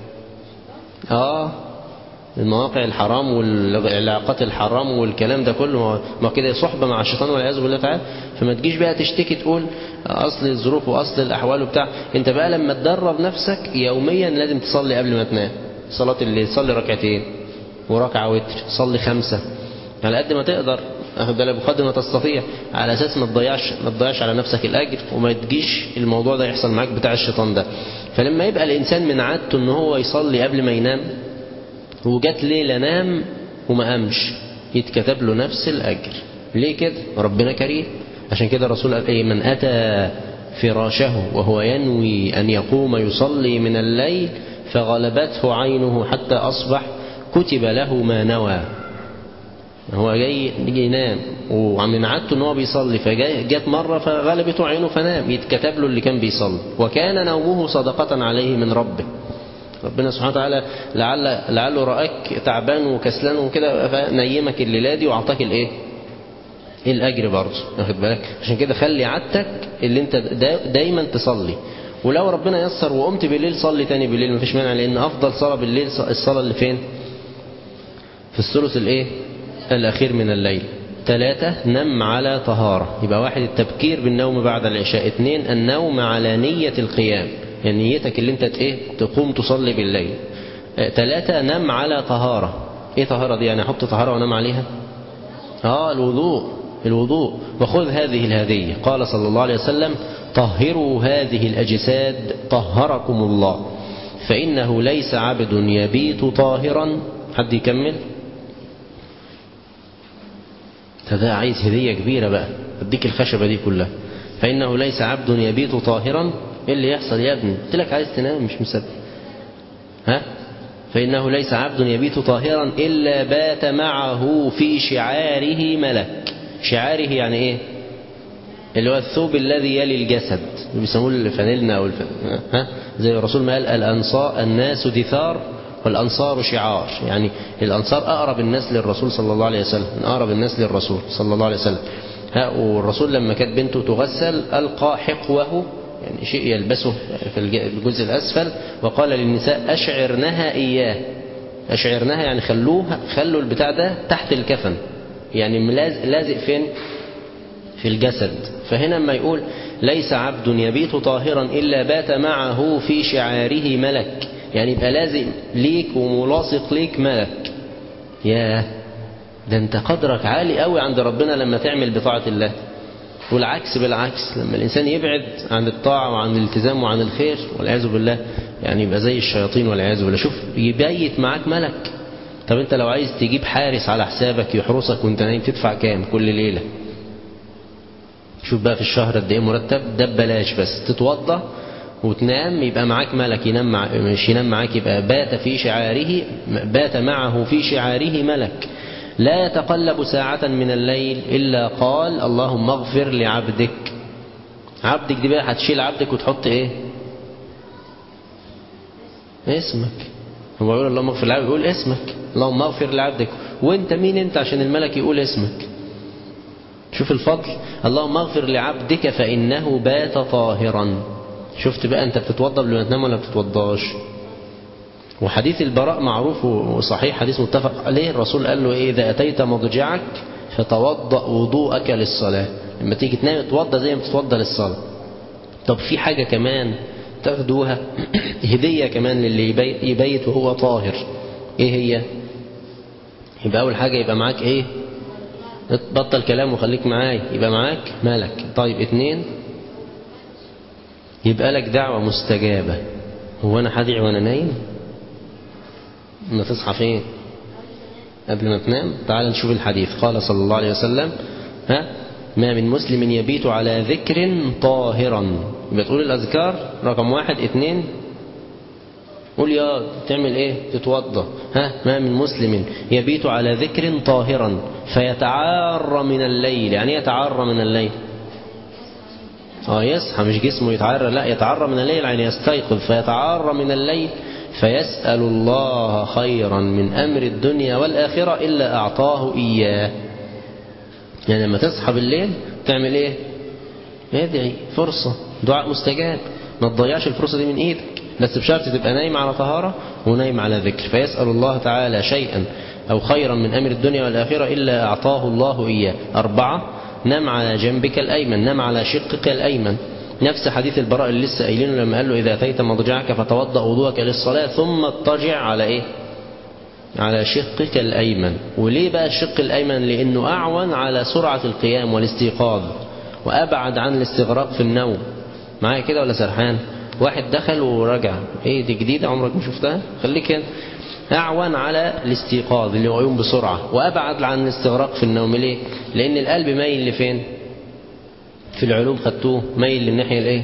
اه المواقع الحرام والعلاقات الحرام والكلام ده كله ما كده صحبة مع الشيطان والعياذ بالله تعالى فما تجيش بقى تشتكي تقول أصل الظروف وأصل الأحوال وبتاع أنت بقى لما تدرب نفسك يوميا لازم تصلي قبل ما تنام صلاة الليل صلي ركعتين وركعة وتر صلي خمسة على قد ما تقدر أخد بالك بقدر ما تستطيع على أساس ما تضيعش ما تضيعش على نفسك الأجر وما تجيش الموضوع ده يحصل معاك بتاع الشيطان ده فلما يبقى الإنسان من عادته إن هو يصلي قبل ما ينام وجات ليلة نام وما قامش يتكتب له نفس الأجر ليه كده ربنا كريم عشان كده الرسول قال ايه من أتى فراشه وهو ينوي أن يقوم يصلي من الليل فغلبته عينه حتى أصبح كتب له ما نوى هو جاي يجي ينام ومن عادته ان هو بيصلي فجت مرة فغلبته عينه فنام يتكتب له اللي كان بيصلي وكان نومه صدقة عليه من ربه ربنا سبحانه وتعالى لعل لعله رآك تعبان وكسلان وكده فنيمك الليلة دي وأعطاك الإيه؟ الأجر برضه واخد بالك عشان كده خلي عادتك اللي أنت دا دايما تصلي ولو ربنا يسر وقمت بالليل صلي تاني بالليل مفيش مانع لأن أفضل صلاة بالليل الصلاة اللي فين؟ في الثلث الإيه؟ الأخير من الليل ثلاثة نم على طهارة يبقى واحد التبكير بالنوم بعد العشاء اثنين النوم على نية القيام يعني نيتك اللي انت ايه تقوم تصلي بالليل ثلاثة نم على طهارة ايه طهارة دي يعني احط طهارة وانام عليها اه الوضوء الوضوء وخذ هذه الهدية قال صلى الله عليه وسلم طهروا هذه الأجساد طهركم الله فإنه ليس عبد يبيت طاهرا حد يكمل ده عايز هدية كبيرة بقى اديك الخشبة دي كلها فإنه ليس عبد يبيت طاهرا ايه اللي يحصل يا ابني قلت لك عايز تنام مش مصدق ها فإنه ليس عبد يبيت طاهرا إلا بات معه في شعاره ملك شعاره يعني ايه اللي هو الثوب الذي يلي الجسد بيسموه الفانيلنا او الفن... ها زي الرسول ما قال الانصار الناس دثار والأنصار شعار يعني الأنصار أقرب الناس للرسول صلى الله عليه وسلم من أقرب الناس للرسول صلى الله عليه وسلم ها والرسول لما كانت بنته تغسل ألقى حقوه يعني شيء يلبسه في الجزء الأسفل وقال للنساء أشعرنها إياه أشعرنها يعني خلوها خلوا البتاع ده تحت الكفن يعني لازق فين في الجسد فهنا ما يقول ليس عبد يبيت طاهرا إلا بات معه في شعاره ملك يعني يبقى لازم ليك وملاصق ليك ملك ياه ده انت قدرك عالي قوي عند ربنا لما تعمل بطاعة الله والعكس بالعكس لما الإنسان يبعد عن الطاعة وعن الالتزام وعن الخير والعياذ بالله يعني يبقى زي الشياطين والعياذ بالله شوف يبيت معاك ملك طب انت لو عايز تجيب حارس على حسابك يحرسك وانت نايم تدفع كام كل ليلة شوف بقى في الشهر قد ايه مرتب ده ببلاش بس تتوضى وتنام يبقى معاك ملك ينام مع مش ينام معاك يبقى بات في شعاره بات معه في شعاره ملك لا يتقلب ساعة من الليل إلا قال اللهم اغفر لعبدك عبدك دي بقى هتشيل عبدك وتحط ايه اسمك هو يقول اللهم اغفر لعبدك يقول اسمك اللهم اغفر لعبدك وانت مين انت عشان الملك يقول اسمك شوف الفضل اللهم اغفر لعبدك فإنه بات طاهرا شفت بقى انت بتتوضى قبل ما تنام ولا بتتوضاش وحديث البراء معروف وصحيح حديث متفق عليه الرسول قال له ايه اذا اتيت مضجعك فتوضا وضوءك للصلاه لما تيجي تنام اتوضى زي ما بتتوضى للصلاه طب في حاجه كمان تاخدوها هديه كمان للي يبيت وهو طاهر ايه هي يبقى اول حاجه يبقى معاك ايه بطل كلام وخليك معاي يبقى معاك مالك طيب اتنين يبقى لك دعوة مستجابة هو أنا هدعي وأنا نايم ما تصحى فين قبل ما تنام تعال نشوف الحديث قال صلى الله عليه وسلم ها ما من مسلم يبيت على ذكر طاهرا يبقى تقول الأذكار رقم واحد اتنين قول يا تعمل ايه تتوضى ها ما من مسلم يبيت على ذكر طاهرا فيتعار من الليل يعني يتعار من الليل اه يصحى مش جسمه يتعرى لا يتعرى من الليل يعني يستيقظ فيتعرى من الليل فيسأل الله خيرا من أمر الدنيا والآخرة إلا أعطاه إياه يعني لما تصحى بالليل تعمل ايه ادعي فرصة دعاء مستجاب ما تضيعش الفرصة دي من ايدك بس بشرط تبقى نايم على طهارة ونايم على ذكر فيسأل الله تعالى شيئا أو خيرا من أمر الدنيا والآخرة إلا أعطاه الله إياه أربعة نم على جنبك الأيمن نم على شقك الأيمن نفس حديث البراء اللي لسه قايلينه لما قال له إذا أتيت مضجعك فتوضأ وضوءك للصلاة ثم اضطجع على إيه على شقك الأيمن وليه بقى الشق الأيمن لأنه أعون على سرعة القيام والاستيقاظ وأبعد عن الاستغراق في النوم معايا كده ولا سرحان واحد دخل ورجع ايه دي جديدة عمرك ما شفتها خليك هنا أعون على الاستيقاظ اللي هو يقوم بسرعة وأبعد عن الاستغراق في النوم ليه لأن القلب مايل لفين في العلوم خدتوه مايل للناحية الايه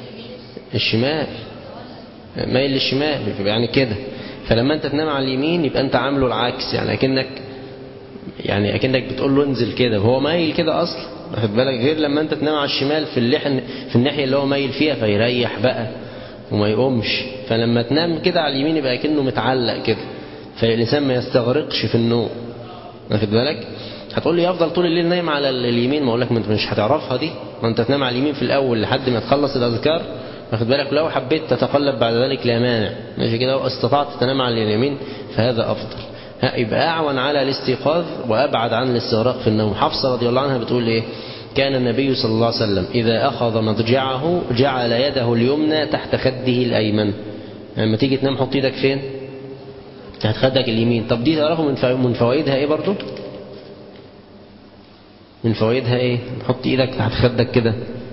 الشمال مايل للشمال يعني كده فلما انت تنام على اليمين يبقى انت عامله العكس يعني اكنك يعني اكنك بتقول له انزل كده وهو مايل كده اصلا واخد بالك غير لما انت تنام على الشمال في اللحن في الناحيه اللي هو مايل فيها فيريح بقى وما يقومش فلما تنام كده على اليمين يبقى كأنه متعلق كده فالإنسان ما يستغرقش في النوم واخد بالك هتقول لي افضل طول الليل نايم على اليمين ما اقول لك ما انت مش هتعرفها دي ما انت تنام على اليمين في الاول لحد ما تخلص الاذكار واخد بالك لو حبيت تتقلب بعد ذلك لا مانع ماشي كده واستطعت تنام على اليمين فهذا افضل ها يبقى اعون على الاستيقاظ وابعد عن الاستغراق في النوم حفصه رضي الله عنها بتقول ايه كان النبي صلى الله عليه وسلم إذا أخذ مضجعه جعل يده اليمنى تحت خده الأيمن لما تيجي تنام حط ايدك فين تحت خدك اليمين طب دي تعرفوا من فوائدها ايه برضو من فوائدها ايه حط ايدك تحت خدك كده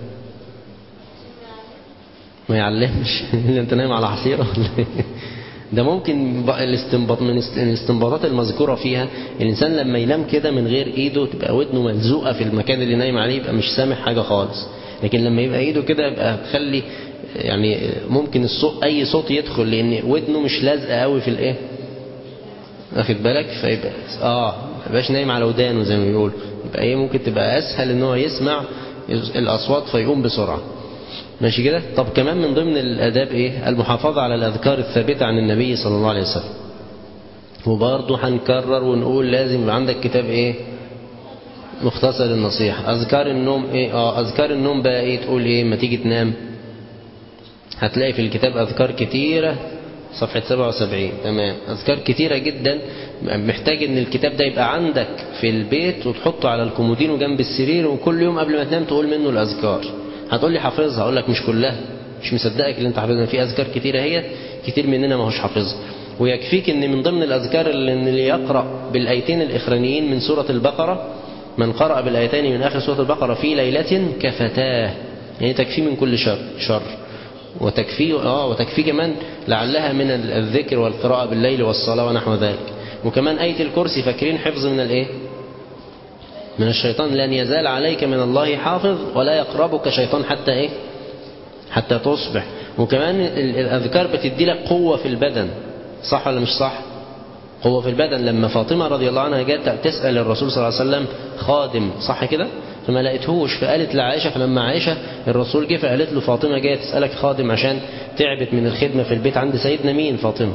ما يعلمش اللي انت نايم على حصيرة ده ممكن الاستنباط من الاستنباطات المذكورة فيها الإنسان لما ينام كده من غير إيده تبقى ودنه ملزوقة في المكان اللي نايم عليه يبقى مش سامع حاجة خالص لكن لما يبقى إيده كده يبقى تخلي يعني ممكن الصوت أي صوت يدخل لأن ودنه مش لازقة قوي في الإيه واخد بالك فيبقى آه ما يبقاش نايم على ودانه زي ما بيقول يبقى إيه ممكن تبقى أسهل إن هو يسمع الأصوات فيقوم بسرعة ماشي كده طب كمان من ضمن الاداب ايه المحافظه على الاذكار الثابته عن النبي صلى الله عليه وسلم وبرضه هنكرر ونقول لازم يبقى عندك كتاب ايه مختصر النصيحه اذكار النوم ايه اه اذكار النوم بقى ايه تقول ايه ما تيجي تنام هتلاقي في الكتاب اذكار كتيره صفحة 77 تمام أذكار كتيرة جدا محتاج ان الكتاب ده يبقى عندك في البيت وتحطه على الكومودينو جنب السرير وكل يوم قبل ما تنام تقول منه الأذكار هتقول لي حافظها اقول لك مش كلها مش مصدقك اللي انت حافظها في اذكار كتيره هي كتير مننا ما هوش حافظها ويكفيك ان من ضمن الاذكار اللي يقرا بالايتين الاخرانيين من سوره البقره من قرأ بالايتين من اخر سوره البقره في ليله كفتاه يعني تكفيه من كل شر شر وتكفيه اه وتكفيه كمان لعلها من الذكر والقراءه بالليل والصلاه ونحو ذلك وكمان ايه الكرسي فاكرين حفظ من الايه من الشيطان لن يزال عليك من الله حافظ ولا يقربك شيطان حتى ايه حتى تصبح وكمان الأذكار بتدي لك قوة في البدن صح ولا مش صح قوة في البدن لما فاطمة رضي الله عنها جاءت تسأل الرسول صلى الله عليه وسلم خادم صح كده فما لقيتهوش فقالت لعائشة فلما عائشة الرسول جه فقالت له فاطمة جاية تسألك خادم عشان تعبت من الخدمة في البيت عند سيدنا مين فاطمة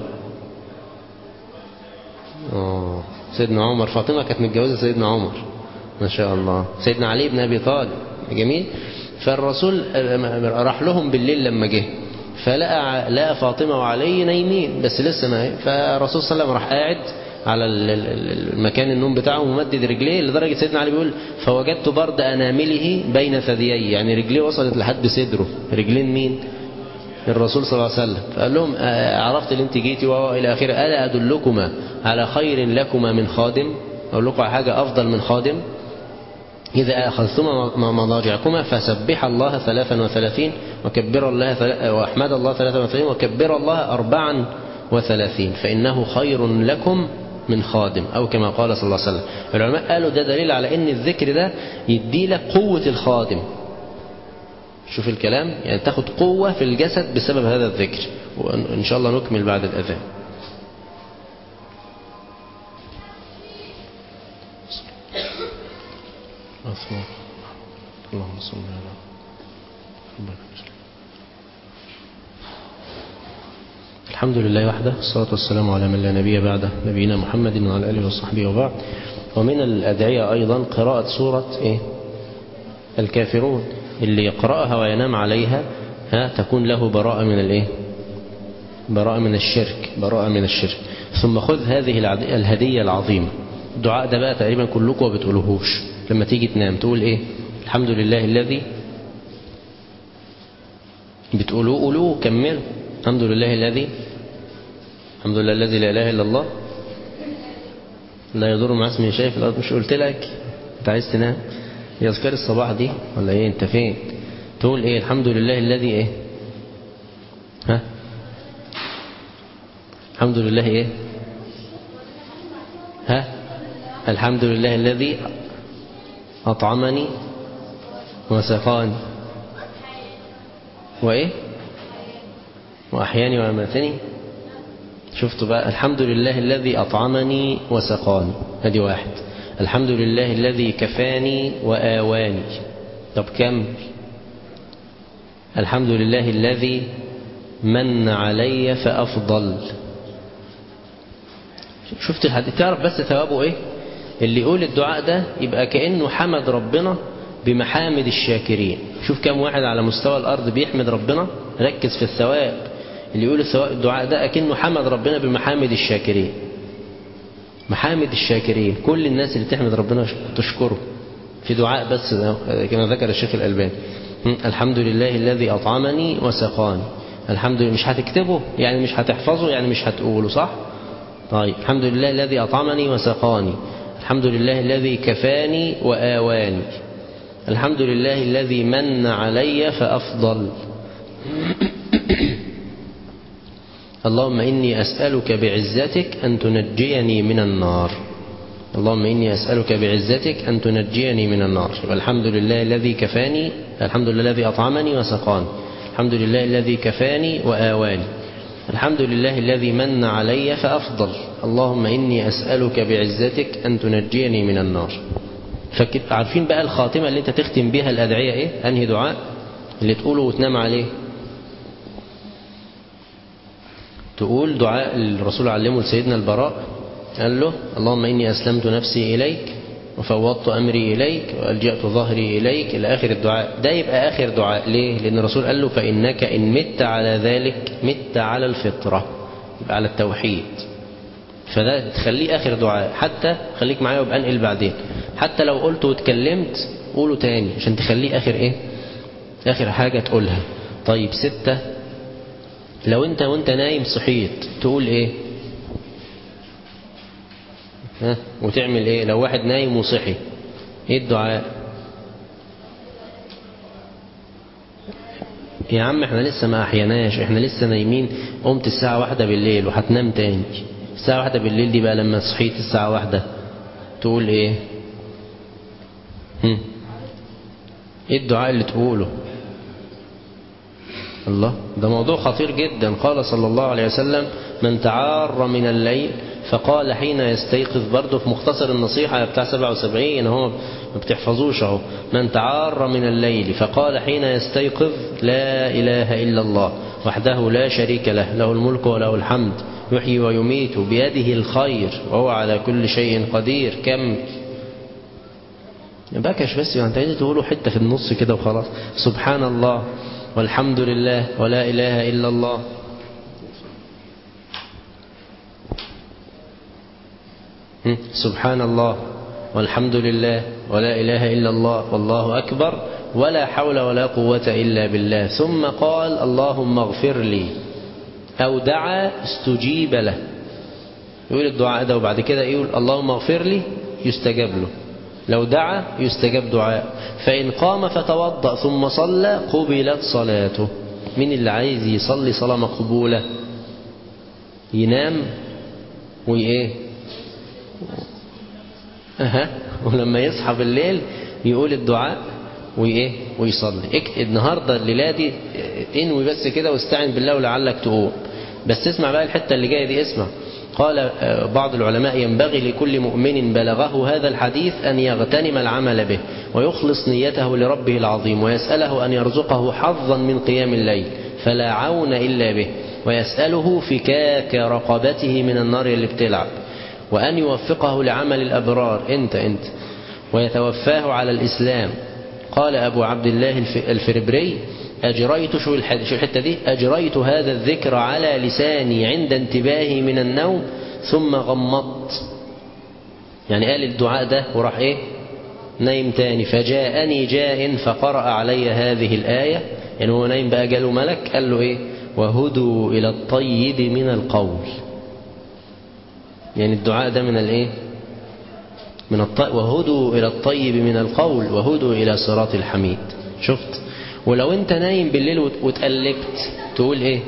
أوه. سيدنا عمر فاطمة كانت متجوزة سيدنا عمر ما شاء الله سيدنا علي بن أبي طالب جميل فالرسول راح لهم بالليل لما جه فلقى لقى فاطمة وعلي نايمين بس لسه ما فالرسول صلى الله عليه وسلم راح قاعد على المكان النوم بتاعه ومدد رجليه لدرجة سيدنا علي بيقول فوجدت برد أنامله بين ثديي يعني رجليه وصلت لحد صدره رجلين مين الرسول صلى الله عليه وسلم فقال لهم عرفت اللي انت جيتي والى اخره الا ادلكما على خير لكما من خادم اقول لكم على حاجه افضل من خادم إذا أخذتما مضاجعكما فسبح الله ثلاثا وثلاثين وكبر الله ثلا... وأحمد الله ثلاثا وثلاثين وكبر الله أربعا وثلاثين فإنه خير لكم من خادم أو كما قال صلى الله عليه وسلم العلماء قالوا ده دليل على أن الذكر ده يدي لك قوة الخادم شوف الكلام يعني تاخد قوة في الجسد بسبب هذا الذكر وإن شاء الله نكمل بعد الأذان أصبر اللهم صل على الحمد لله وحده والصلاة والسلام على من لا نبي بعده نبينا محمد وعلى آله وصحبه وبعد ومن الأدعية أيضا قراءة سورة إيه؟ الكافرون اللي يقرأها وينام عليها ها تكون له براءة من الإيه؟ براءة من الشرك براءة من الشرك ثم خذ هذه الهدية العظيمة الدعاء ده بقى تقريبا كلكم ما بتقولوهوش لما تيجي تنام تقول ايه الحمد لله الذي بتقولوه قولوه كملوا الحمد لله الذي الحمد لله الذي لا اله الا الله لا يضر مع اسمه شيء في الارض مش قلت لك انت عايز تنام هي اذكار الصباح دي ولا ايه انت فين تقول ايه الحمد لله الذي ايه ها الحمد لله ايه ها الحمد لله الذي أطعمني وسقاني وإيه وأحياني وأماتني شفتوا بقى الحمد لله الذي أطعمني وسقاني هذه واحد الحمد لله الذي كفاني وآواني طب كم الحمد لله الذي من علي فأفضل شفت الحديث تعرف بس ثوابه ايه اللي يقول الدعاء ده يبقى كأنه حمد ربنا بمحامد الشاكرين شوف كم واحد على مستوى الأرض بيحمد ربنا ركز في الثواب اللي يقول الدعاء ده أكنه حمد ربنا بمحامد الشاكرين محامد الشاكرين كل الناس اللي تحمد ربنا تشكره في دعاء بس كما ذكر الشيخ الألباني الحمد لله الذي أطعمني وسقاني الحمد لله مش هتكتبه يعني مش هتحفظه يعني مش هتقوله صح طيب الحمد لله الذي أطعمني وسقاني الحمد لله الذي كفاني وآواني الحمد لله الذي من علي فأفضل اللهم إني أسألك بعزتك أن تنجيني من النار اللهم إني أسألك بعزتك أن تنجيني من النار والحمد لله الذي كفاني الحمد لله الذي أطعمني وسقاني الحمد لله الذي كفاني وآواني الحمد لله الذي من علي فأفضل اللهم إني أسألك بعزتك أن تنجيني من النار عارفين بقى الخاتمة اللي انت تختم بها الأدعية ايه أنهي دعاء اللي تقوله وتنام عليه تقول دعاء الرسول علمه لسيدنا البراء قال له اللهم إني أسلمت نفسي إليك وفوضت أمري إليك وألجأت ظهري إليك إلى آخر الدعاء ده يبقى آخر دعاء ليه لأن الرسول قال له فإنك إن مت على ذلك مت على الفطرة يبقى على التوحيد فده تخليه آخر دعاء حتى خليك معايا وبأنقل بعدين حتى لو قلت واتكلمت قوله تاني عشان تخليه آخر إيه آخر حاجة تقولها طيب ستة لو انت وانت نايم صحيت تقول ايه ها وتعمل ايه لو واحد نايم وصحي ايه الدعاء يا عم احنا لسه ما احيناش احنا لسه نايمين قمت الساعة واحدة بالليل وهتنام تاني الساعة واحدة بالليل دي بقى لما صحيت الساعة واحدة تقول ايه هم. ايه الدعاء اللي تقوله الله ده موضوع خطير جدا قال صلى الله عليه وسلم من تعار من الليل فقال حين يستيقظ برضه في مختصر النصيحة بتاع 77 هو ما بتحفظوش اهو من تعار من الليل فقال حين يستيقظ لا إله إلا الله وحده لا شريك له له الملك وله الحمد يحيي ويميت بيده الخير وهو على كل شيء قدير كم بكش بس انت عايز تقولوا حتة في النص كده وخلاص سبحان الله والحمد لله ولا إله إلا الله سبحان الله والحمد لله ولا إله إلا الله والله أكبر ولا حول ولا قوة إلا بالله ثم قال اللهم اغفر لي أو دعا استجيب له يقول الدعاء ده وبعد كده يقول اللهم اغفر لي يستجاب له لو دعا يستجاب دعاء فإن قام فتوضأ ثم صلى قبلت صلاته مين اللي عايز يصلي صلاة مقبولة ينام وإيه أها ولما يصحى بالليل يقول الدعاء وإيه ويصلي اكتب النهاردة الليلة دي انوي بس كده واستعن بالله ولعلك تقوم بس اسمع بقى الحتة اللي جاية دي اسمع قال بعض العلماء ينبغي لكل مؤمن بلغه هذا الحديث أن يغتنم العمل به ويخلص نيته لربه العظيم ويسأله أن يرزقه حظا من قيام الليل فلا عون إلا به ويسأله فكاك رقبته من النار اللي بتلعب وأن يوفقه لعمل الأبرار أنت أنت ويتوفاه على الإسلام قال أبو عبد الله الفربري أجريت شو الحتة دي أجريت هذا الذكر على لساني عند انتباهي من النوم ثم غمضت يعني قال الدعاء ده وراح إيه نايم تاني فجاءني جاء فقرأ علي هذه الآية يعني هو نايم بقى جاله ملك قال له إيه وهدوا إلى الطيب من القول يعني الدعاء ده من الإيه من الطيب وهدوا إلى الطيب من القول وهدوا إلى صراط الحميد شفت ولو انت نايم بالليل واتقلبت تقول ايه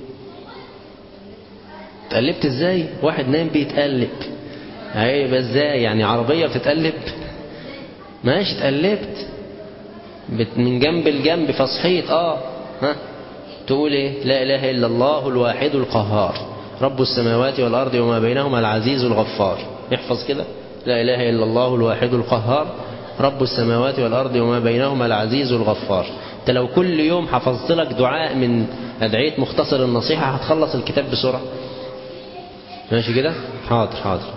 اتقلبت ازاي واحد نايم بيتقلب هيبقى ازاي يعني عربية بتتقلب ماشي اتقلبت من جنب لجنب فصحيت اه ها تقول ايه لا اله الا الله الواحد القهار رب السماوات والارض وما بينهما العزيز الغفار احفظ كده لا اله الا الله الواحد القهار رب السماوات والارض وما بينهما العزيز الغفار انت لو كل يوم حفظت لك دعاء من أدعية مختصر النصيحة هتخلص الكتاب بسرعة ماشي كده حاضر حاضر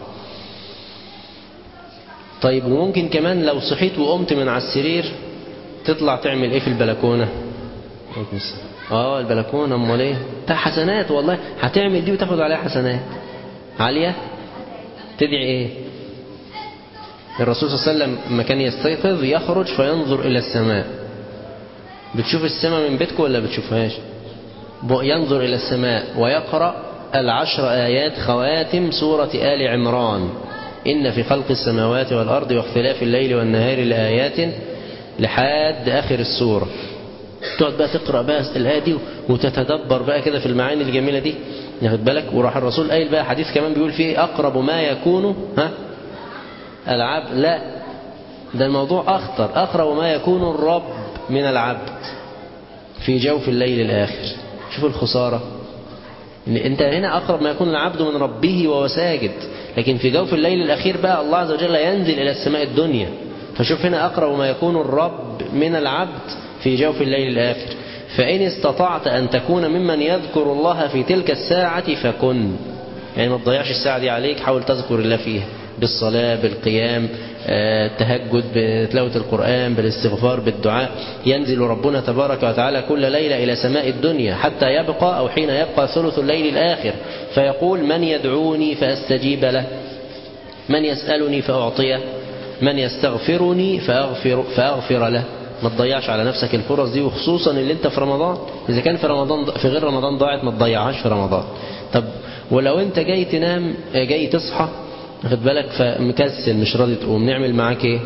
طيب وممكن كمان لو صحيت وقمت من على السرير تطلع تعمل ايه في البلكونة اه البلكونة امال ايه بتاع حسنات والله هتعمل دي وتاخد عليها حسنات عالية تدعي ايه الرسول صلى الله عليه وسلم لما كان يستيقظ يخرج فينظر إلى السماء بتشوف السماء من بيتكم ولا بتشوفهاش ينظر إلى السماء ويقرأ العشر آيات خواتم سورة آل عمران إن في خلق السماوات والأرض واختلاف الليل والنهار لآيات لحد آخر السورة تقعد بقى تقرأ بقى الآية دي وتتدبر بقى كده في المعاني الجميلة دي ياخد بالك وراح الرسول قايل بقى حديث كمان بيقول فيه أقرب ما يكون ها العبد لا ده الموضوع أخطر أقرب ما يكون الرب من العبد في جوف الليل الآخر شوف الخسارة انت هنا أقرب ما يكون العبد من ربه وهو ساجد لكن في جوف الليل الأخير بقى الله عز وجل ينزل إلى السماء الدنيا فشوف هنا أقرب ما يكون الرب من العبد في جوف الليل الآخر فإن استطعت أن تكون ممن يذكر الله في تلك الساعة فكن يعني ما تضيعش الساعة دي عليك حاول تذكر الله فيها بالصلاة بالقيام التهجد بتلاوة القرآن بالاستغفار بالدعاء ينزل ربنا تبارك وتعالى كل ليلة إلى سماء الدنيا حتى يبقى أو حين يبقى ثلث الليل الآخر فيقول من يدعوني فأستجيب له من يسألني فأعطيه من يستغفرني فأغفر, فأغفر له ما تضيعش على نفسك الفرص دي وخصوصا اللي انت في رمضان إذا كان في رمضان في غير رمضان ضاعت ما تضيعهاش في رمضان طب ولو انت جاي تنام جاي تصحى واخد بالك فمكسل مش راضي تقوم نعمل معاك ايه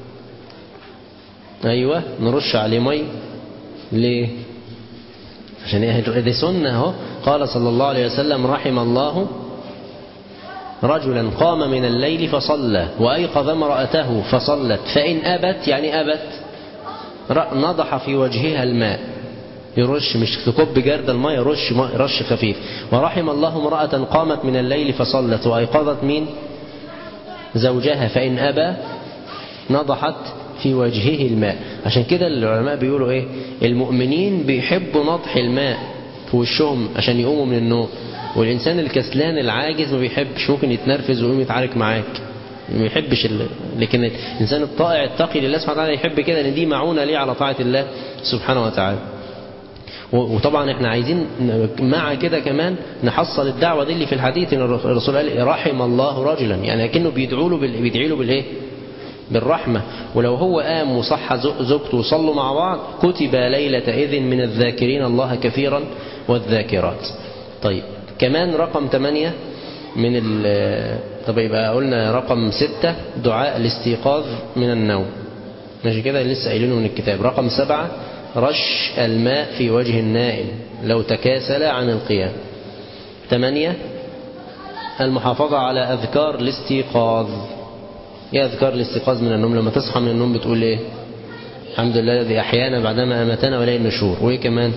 ايوه نرش عليه مي ليه عشان ايه دي سنه اهو قال صلى الله عليه وسلم رحم الله رجلا قام من الليل فصلى وايقظ امراته فصلت فان ابت يعني ابت نضح في وجهها الماء يرش مش تكب جرد الماء يرش رش خفيف ورحم الله امرأة قامت من الليل فصلت وأيقظت مين زوجها فإن أبى نضحت في وجهه الماء عشان كده العلماء بيقولوا ايه المؤمنين بيحبوا نضح الماء في وشهم عشان يقوموا من النوم والإنسان الكسلان العاجز ما بيحبش ممكن يتنرفز ويقوم يتعارك معاك ما يحبش ال... لكن الإنسان الطائع التقي لله سبحانه وتعالى يحب كده لأن دي معونة ليه على طاعة الله سبحانه وتعالى وطبعا احنا عايزين مع كده كمان نحصل الدعوة دي اللي في الحديث ان الرسول قال رحم الله رجلا يعني لكنه بيدعوا له بال... بيدعي له بالايه بالرحمة ولو هو قام وصح زوجته وصلوا مع بعض كتب ليلة إذن من الذاكرين الله كثيرا والذاكرات طيب كمان رقم 8 من طب يبقى قلنا رقم ستة دعاء الاستيقاظ من النوم ماشي كده لسه قايلينه من الكتاب رقم سبعة رش الماء في وجه النائم لو تكاسل عن القيام ثمانية المحافظة على أذكار الاستيقاظ ايه أذكار الاستيقاظ من النوم لما تصحى من النوم بتقول ايه الحمد لله الذي أحيانا بعدما أماتنا ولا النشور وإيه كمان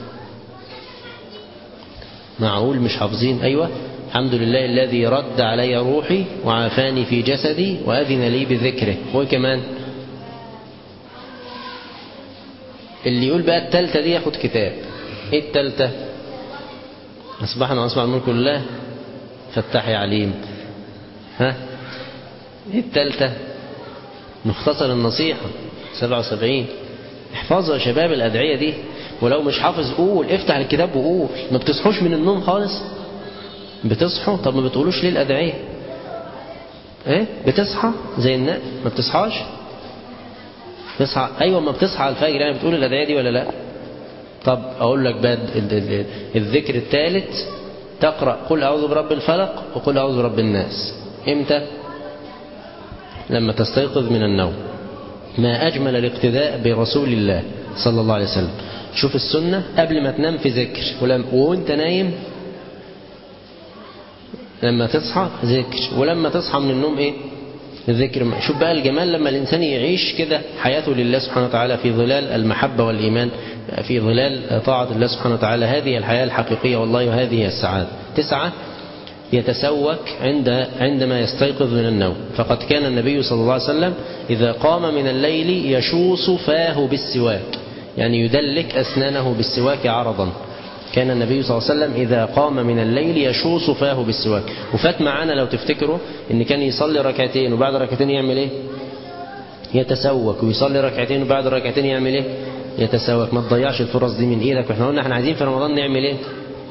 معقول مش حافظين أيوة الحمد لله الذي رد علي روحي وعافاني في جسدي وأذن لي بذكره وإيه كمان اللي يقول بقى التالتة دي ياخد كتاب ايه التالتة أصبحنا وأصبح الملك لله فتحي عليم ها ايه التالتة مختصر النصيحة 77 احفظوا يا شباب الأدعية دي ولو مش حافظ قول افتح الكتاب وقول ما بتصحوش من النوم خالص بتصحوا طب ما بتقولوش ليه الأدعية ايه بتصحى زي الناس ما بتصحاش تصحى ايوه ما بتصحى على الفجر يعني بتقول الأدعية دي ولا لا طب اقول لك بقى الذكر الثالث تقرأ قل أعوذ برب الفلق وقل أعوذ برب الناس امتى لما تستيقظ من النوم ما أجمل الاقتداء برسول الله صلى الله عليه وسلم شوف السنة قبل ما تنام في ذكر ولم وانت نايم لما تصحى ذكر ولما تصحى من النوم ايه الذكر شوف بقى الجمال لما الإنسان يعيش كده حياته لله سبحانه وتعالى في ظلال المحبة والإيمان في ظلال طاعة الله سبحانه وتعالى هذه الحياة الحقيقية والله وهذه السعادة تسعة يتسوك عند عندما يستيقظ من النوم فقد كان النبي صلى الله عليه وسلم إذا قام من الليل يشوص فاه بالسواك يعني يدلك أسنانه بالسواك عرضا كان النبي صلى الله عليه وسلم إذا قام من الليل يشوص فاه بالسواك وفات معانا لو تفتكروا إن كان يصلي ركعتين وبعد ركعتين يعمل إيه يتسوك ويصلي ركعتين وبعد ركعتين يعمل إيه يتسوك ما تضيعش الفرص دي من إيدك واحنا قلنا احنا عايزين في رمضان نعمل إيه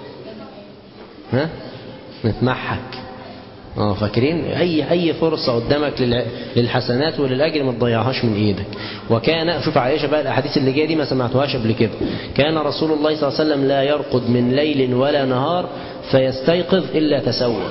ها نتمحك اه فاكرين اي اي فرصه قدامك للحسنات وللاجر ما تضيعهاش من ايدك وكان شوف عائشه بقى الاحاديث اللي جايه دي ما سمعتوهاش قبل كده كان رسول الله صلى الله عليه وسلم لا يرقد من ليل ولا نهار فيستيقظ الا تسوك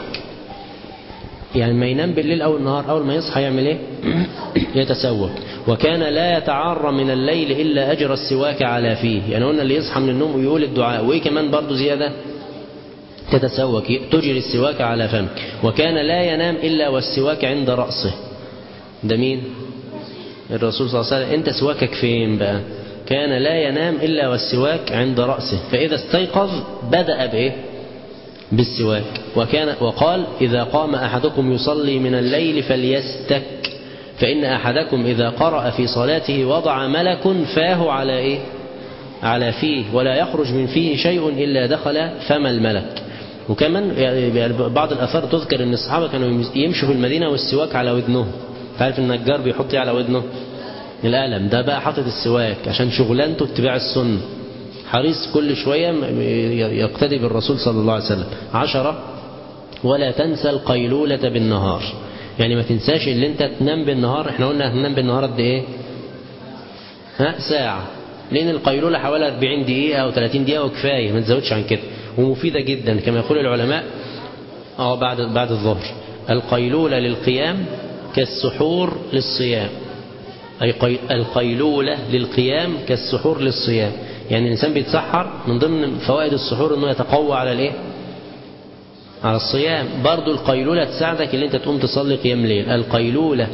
يعني ما ينام بالليل او النهار اول ما يصحى يعمل ايه يتسوك وكان لا يتعرى من الليل الا اجر السواك على فيه يعني قلنا اللي يصحى من النوم ويقول الدعاء وايه كمان برضه زياده تتسوك تجري السواك على فمك وكان لا ينام إلا والسواك عند رأسه ده مين الرسول صلى الله عليه وسلم انت سواكك فين بقى كان لا ينام إلا والسواك عند رأسه فإذا استيقظ بدأ بإيه بالسواك وكان وقال إذا قام أحدكم يصلي من الليل فليستك فإن أحدكم إذا قرأ في صلاته وضع ملك فاه على إيه على فيه ولا يخرج من فيه شيء إلا دخل فم الملك وكمان يعني بعض الأثار تذكر أن الصحابة كانوا يمشوا في المدينة والسواك على ودنهم تعرف النجار بيحط على ودنه القلم ده بقى حاطط السواك عشان شغلانته اتباع السنة حريص كل شوية يقتدي بالرسول صلى الله عليه وسلم عشرة ولا تنسى القيلولة بالنهار يعني ما تنساش اللي انت تنام بالنهار احنا قلنا هننام بالنهار قد ايه ها ساعة لأن القيلولة حوالي 40 دقيقة أو 30 دقيقة وكفاية ما تزودش عن كده ومفيدة جدا كما يقول العلماء اه بعد بعد الظهر القيلولة للقيام كالسحور للصيام أي القيلولة للقيام كالسحور للصيام يعني الإنسان بيتسحر من ضمن فوائد السحور أنه يتقوى على الإيه على الصيام برضو القيلولة تساعدك اللي انت تقوم تصلي قيام ليل القيلولة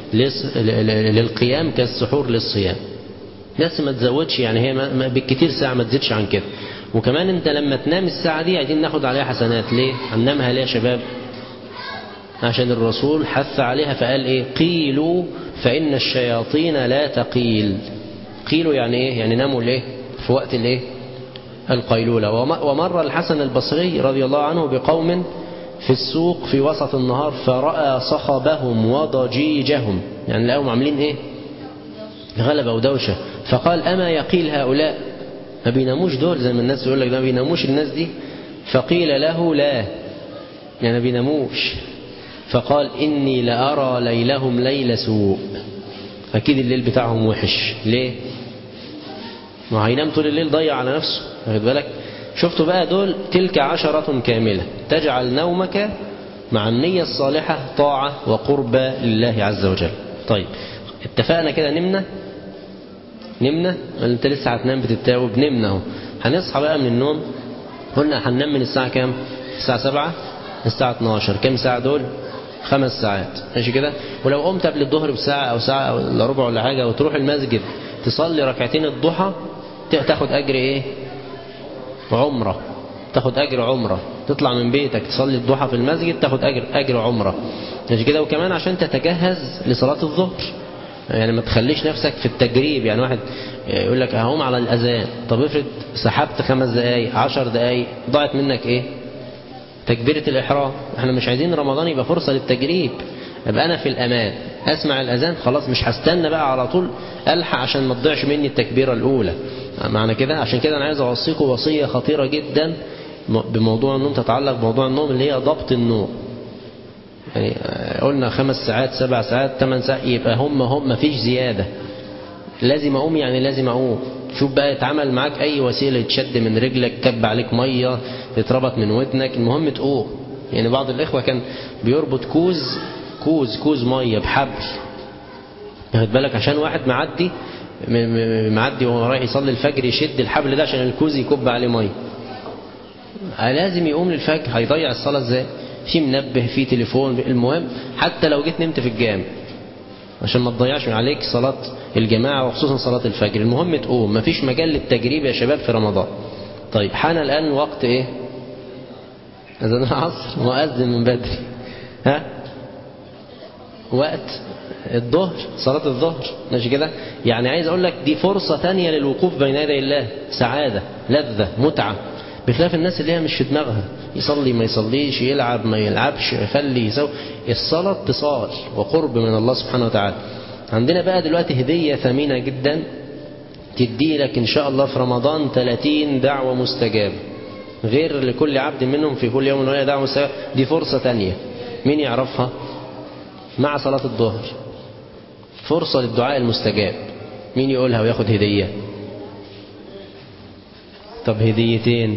للقيام كالسحور للصيام بس ما تزودش يعني هي بالكتير ساعة ما تزيدش عن كده وكمان انت لما تنام الساعة دي عايزين ناخد عليها حسنات ليه هننامها ليه يا شباب عشان الرسول حث عليها فقال ايه قيلوا فإن الشياطين لا تقيل قيلوا يعني ايه يعني ناموا ليه في وقت الايه القيلولة ومر الحسن البصري رضي الله عنه بقوم في السوق في وسط النهار فرأى صخبهم وضجيجهم يعني لقاهم عاملين ايه غلبة ودوشة فقال أما يقيل هؤلاء ما بيناموش دول زي ما الناس يقول لك ما بيناموش الناس دي فقيل له لا يعني ما بيناموش فقال إني لأرى ليلهم ليل سوء أكيد الليل بتاعهم وحش ليه ما هينام طول الليل ضيع على نفسه واخد بالك شفتوا بقى دول تلك عشرة كاملة تجعل نومك مع النية الصالحة طاعة وقربة لله عز وجل طيب اتفقنا كده نمنا نمنا ولا انت لسه هتنام بتتاوب نمنا اهو هنصحى بقى من النوم قلنا هننام من الساعة كام الساعة سبعة الساعة 12 كام ساعة دول خمس ساعات ماشي كده ولو قمت قبل الظهر بساعة أو ساعة أو إلا ربع ولا حاجة وتروح المسجد تصلي ركعتين الضحى تاخد أجر إيه عمرة تاخد أجر عمرة تطلع من بيتك تصلي الضحى في المسجد تاخد أجر أجر عمرة ماشي كده وكمان عشان تتجهز لصلاة الظهر يعني ما تخليش نفسك في التجريب يعني واحد يقول لك اهوم على الأذان طب افرض سحبت خمس دقايق عشر دقايق ضاعت منك ايه تكبيرة الإحرام احنا مش عايزين رمضان يبقى فرصة للتجريب ابقى أنا في الأمان أسمع الأذان خلاص مش هستنى بقى على طول ألحق عشان ما تضيعش مني التكبيرة الأولى معنى كده عشان كده أنا عايز أوصيكم وصية خطيرة جدا بموضوع النوم تتعلق بموضوع النوم اللي هي ضبط النوم يعني قلنا خمس ساعات سبع ساعات ثمان ساعات يبقى هم هم مفيش زيادة لازم أقوم يعني لازم أقوم شوف بقى يتعمل معاك أي وسيلة يتشد من رجلك كب عليك مية تتربط من ودنك المهم تقوم يعني بعض الإخوة كان بيربط كوز كوز كوز مية بحبل واخد بالك عشان واحد معدي معدي وهو رايح يصلي الفجر يشد الحبل ده عشان الكوز يكب عليه مية لازم يقوم للفجر هيضيع الصلاة ازاي في منبه في تليفون المهم حتى لو جيت نمت في الجامع عشان ما تضيعش عليك صلاة الجماعة وخصوصا صلاة الفجر المهم تقوم مفيش مجال للتجريب يا شباب في رمضان طيب حان الآن وقت ايه أذان العصر مؤذن من بدري ها وقت الظهر صلاة الظهر ماشي كده يعني عايز أقول لك دي فرصة تانية للوقوف بين يدي الله سعادة لذة متعة بخلاف الناس اللي هي مش في دماغها يصلي ما يصليش يلعب ما يلعبش يخلي يسوي الصلاة اتصال وقرب من الله سبحانه وتعالى عندنا بقى دلوقتي هدية ثمينة جدا تدي لك إن شاء الله في رمضان 30 دعوة مستجابة غير لكل عبد منهم في كل يوم وليلة دعوة مستجابة دي فرصة تانية مين يعرفها مع صلاة الظهر فرصة للدعاء المستجاب مين يقولها وياخد هدية طب هديتين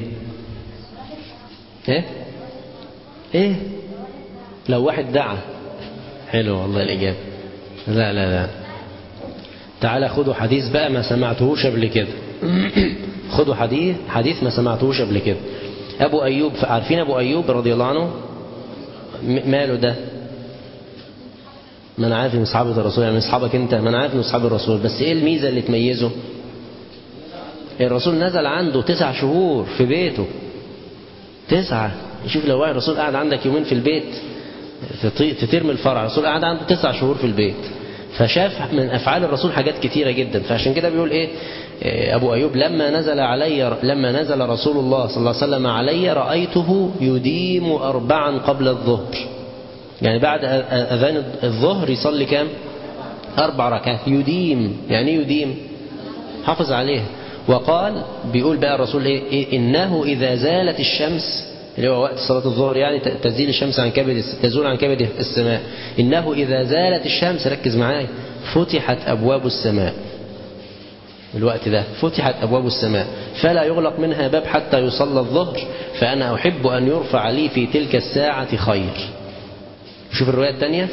ايه ايه لو واحد دعا حلو والله الإجابة لا لا لا تعالى خدوا حديث بقى ما سمعتهوش قبل كده خدوا حديث حديث ما سمعتهوش قبل كده أبو أيوب عارفين أبو أيوب رضي الله عنه ماله ده ما أنا عارف من أصحاب الرسول يعني من أصحابك أنت ما أنا عارف من أصحاب الرسول بس إيه الميزة اللي تميزه الرسول نزل عنده تسع شهور في بيته تسعة شوف لو واحد الرسول قاعد عندك يومين في البيت ترمي الفرع الرسول قاعد عنده تسع شهور في البيت فشاف من أفعال الرسول حاجات كتيرة جدا فعشان كده بيقول إيه أبو أيوب لما نزل علي لما نزل رسول الله صلى الله عليه وسلم علي رأيته يديم أربعا قبل الظهر يعني بعد أذان الظهر يصلي كام أربع ركعات يديم يعني يديم حافظ عليها وقال بيقول بقى الرسول إيه, إيه إنه إذا زالت الشمس اللي هو وقت صلاة الظهر يعني تزيل الشمس عن كبد تزول عن كبد السماء إنه إذا زالت الشمس ركز معايا فتحت أبواب السماء الوقت ده فتحت أبواب السماء فلا يغلق منها باب حتى يصلى الظهر فأنا أحب أن يرفع لي في تلك الساعة خير شوف الرواية الثانية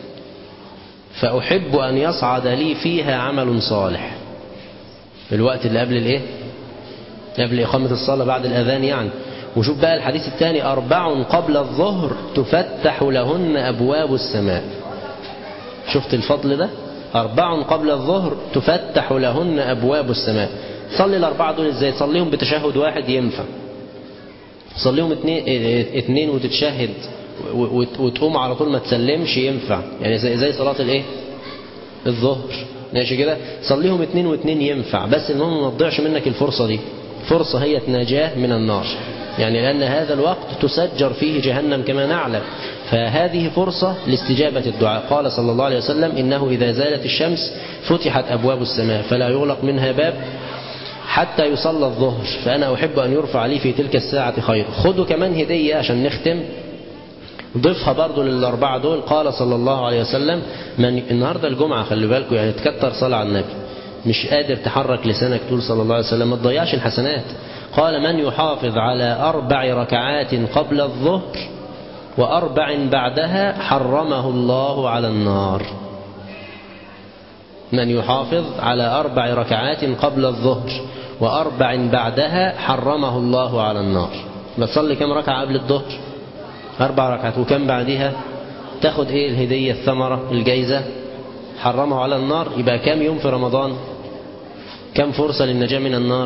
فأحب أن يصعد لي فيها عمل صالح الوقت اللي قبل الايه قبل إقامة الصلاة بعد الأذان يعني وشوف بقى الحديث الثاني أربع قبل الظهر تفتح لهن أبواب السماء شفت الفضل ده أربع قبل الظهر تفتح لهن أبواب السماء صلي الأربعة دول إزاي صليهم بتشهد واحد ينفع صليهم اتنين, اتنين وتتشهد وتقوم على طول ما تسلمش ينفع يعني زي, زي صلاة الايه الظهر ماشي كده صليهم اتنين واتنين ينفع بس المهم ما تضيعش منك الفرصة دي فرصة هي نجاة من النار يعني لأن هذا الوقت تسجر فيه جهنم كما نعلم فهذه فرصة لاستجابة الدعاء قال صلى الله عليه وسلم إنه إذا زالت الشمس فتحت أبواب السماء فلا يغلق منها باب حتى يصلى الظهر فأنا أحب أن يرفع لي في تلك الساعة خير خدوا كمان هدية عشان نختم ضيفها برضو للأربعة دول قال صلى الله عليه وسلم من النهاردة الجمعة خلي بالكم يعني تكتر صلاة على النبي مش قادر تحرك لسانك تقول صلى الله عليه وسلم ما تضيعش الحسنات قال من يحافظ على أربع ركعات قبل الظهر وأربع بعدها حرمه الله على النار من يحافظ على أربع ركعات قبل الظهر وأربع بعدها حرمه الله على النار بتصلي كم ركعة قبل الظهر أربع ركعات وكم بعدها تاخد إيه الهدية الثمرة الجايزة حرمه على النار يبقى كم يوم في رمضان كم فرصة للنجاة من النار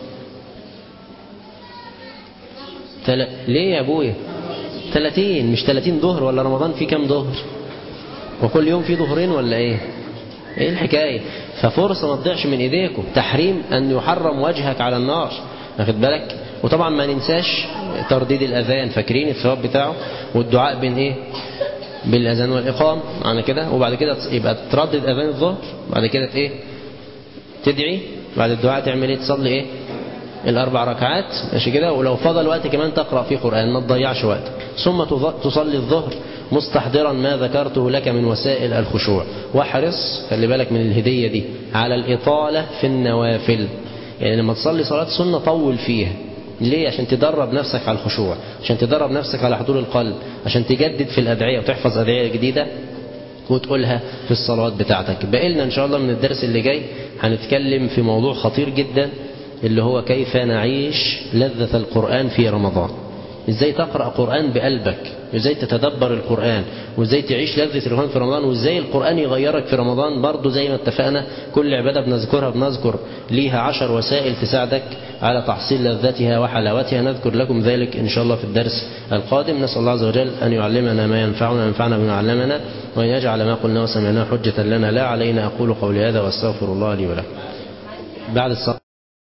تل... ليه يا أبويا 30 مش 30 ظهر ولا رمضان في كم ظهر وكل يوم في ظهرين ولا ايه ايه الحكاية ففرصة ما تضيعش من ايديكم تحريم ان يحرم وجهك على النار واخد بالك وطبعا ما ننساش ترديد الاذان فاكرين الثواب بتاعه والدعاء بين ايه بالاذان والاقام معنى كده وبعد كده يبقى تردد اذان الظهر بعد كده ايه تدعي بعد الدعاء تعمل ايه تصلي ايه الأربع ركعات ماشي كده ولو فضل وقت كمان تقرأ فيه قرآن ما تضيعش وقتك ثم تصلي الظهر مستحضرا ما ذكرته لك من وسائل الخشوع واحرص خلي بالك من الهدية دي على الإطالة في النوافل يعني لما تصلي صلاة سنة طول فيها ليه عشان تدرب نفسك على الخشوع عشان تدرب نفسك على حضور القلب عشان تجدد في الأدعية وتحفظ أدعية جديدة وتقولها في الصلوات بتاعتك بقلنا إن شاء الله من الدرس اللي جاي هنتكلم في موضوع خطير جدا اللي هو كيف نعيش لذة القرآن في رمضان ازاي تقرأ قرآن بقلبك وازاي تتدبر القرآن وازاي تعيش لذة القرآن في رمضان وازاي القرآن يغيرك في رمضان برضو زي ما اتفقنا كل عبادة بنذكرها بنذكر ليها عشر وسائل تساعدك على تحصيل لذتها وحلاوتها نذكر لكم ذلك إن شاء الله في الدرس القادم نسأل الله عز وجل أن يعلمنا ما ينفعنا وينفعنا بما علمنا وأن يجعل ما قلنا وسمعناه حجة لنا لا علينا أقول قولي هذا وأستغفر الله لي ولكم بعد الصلاة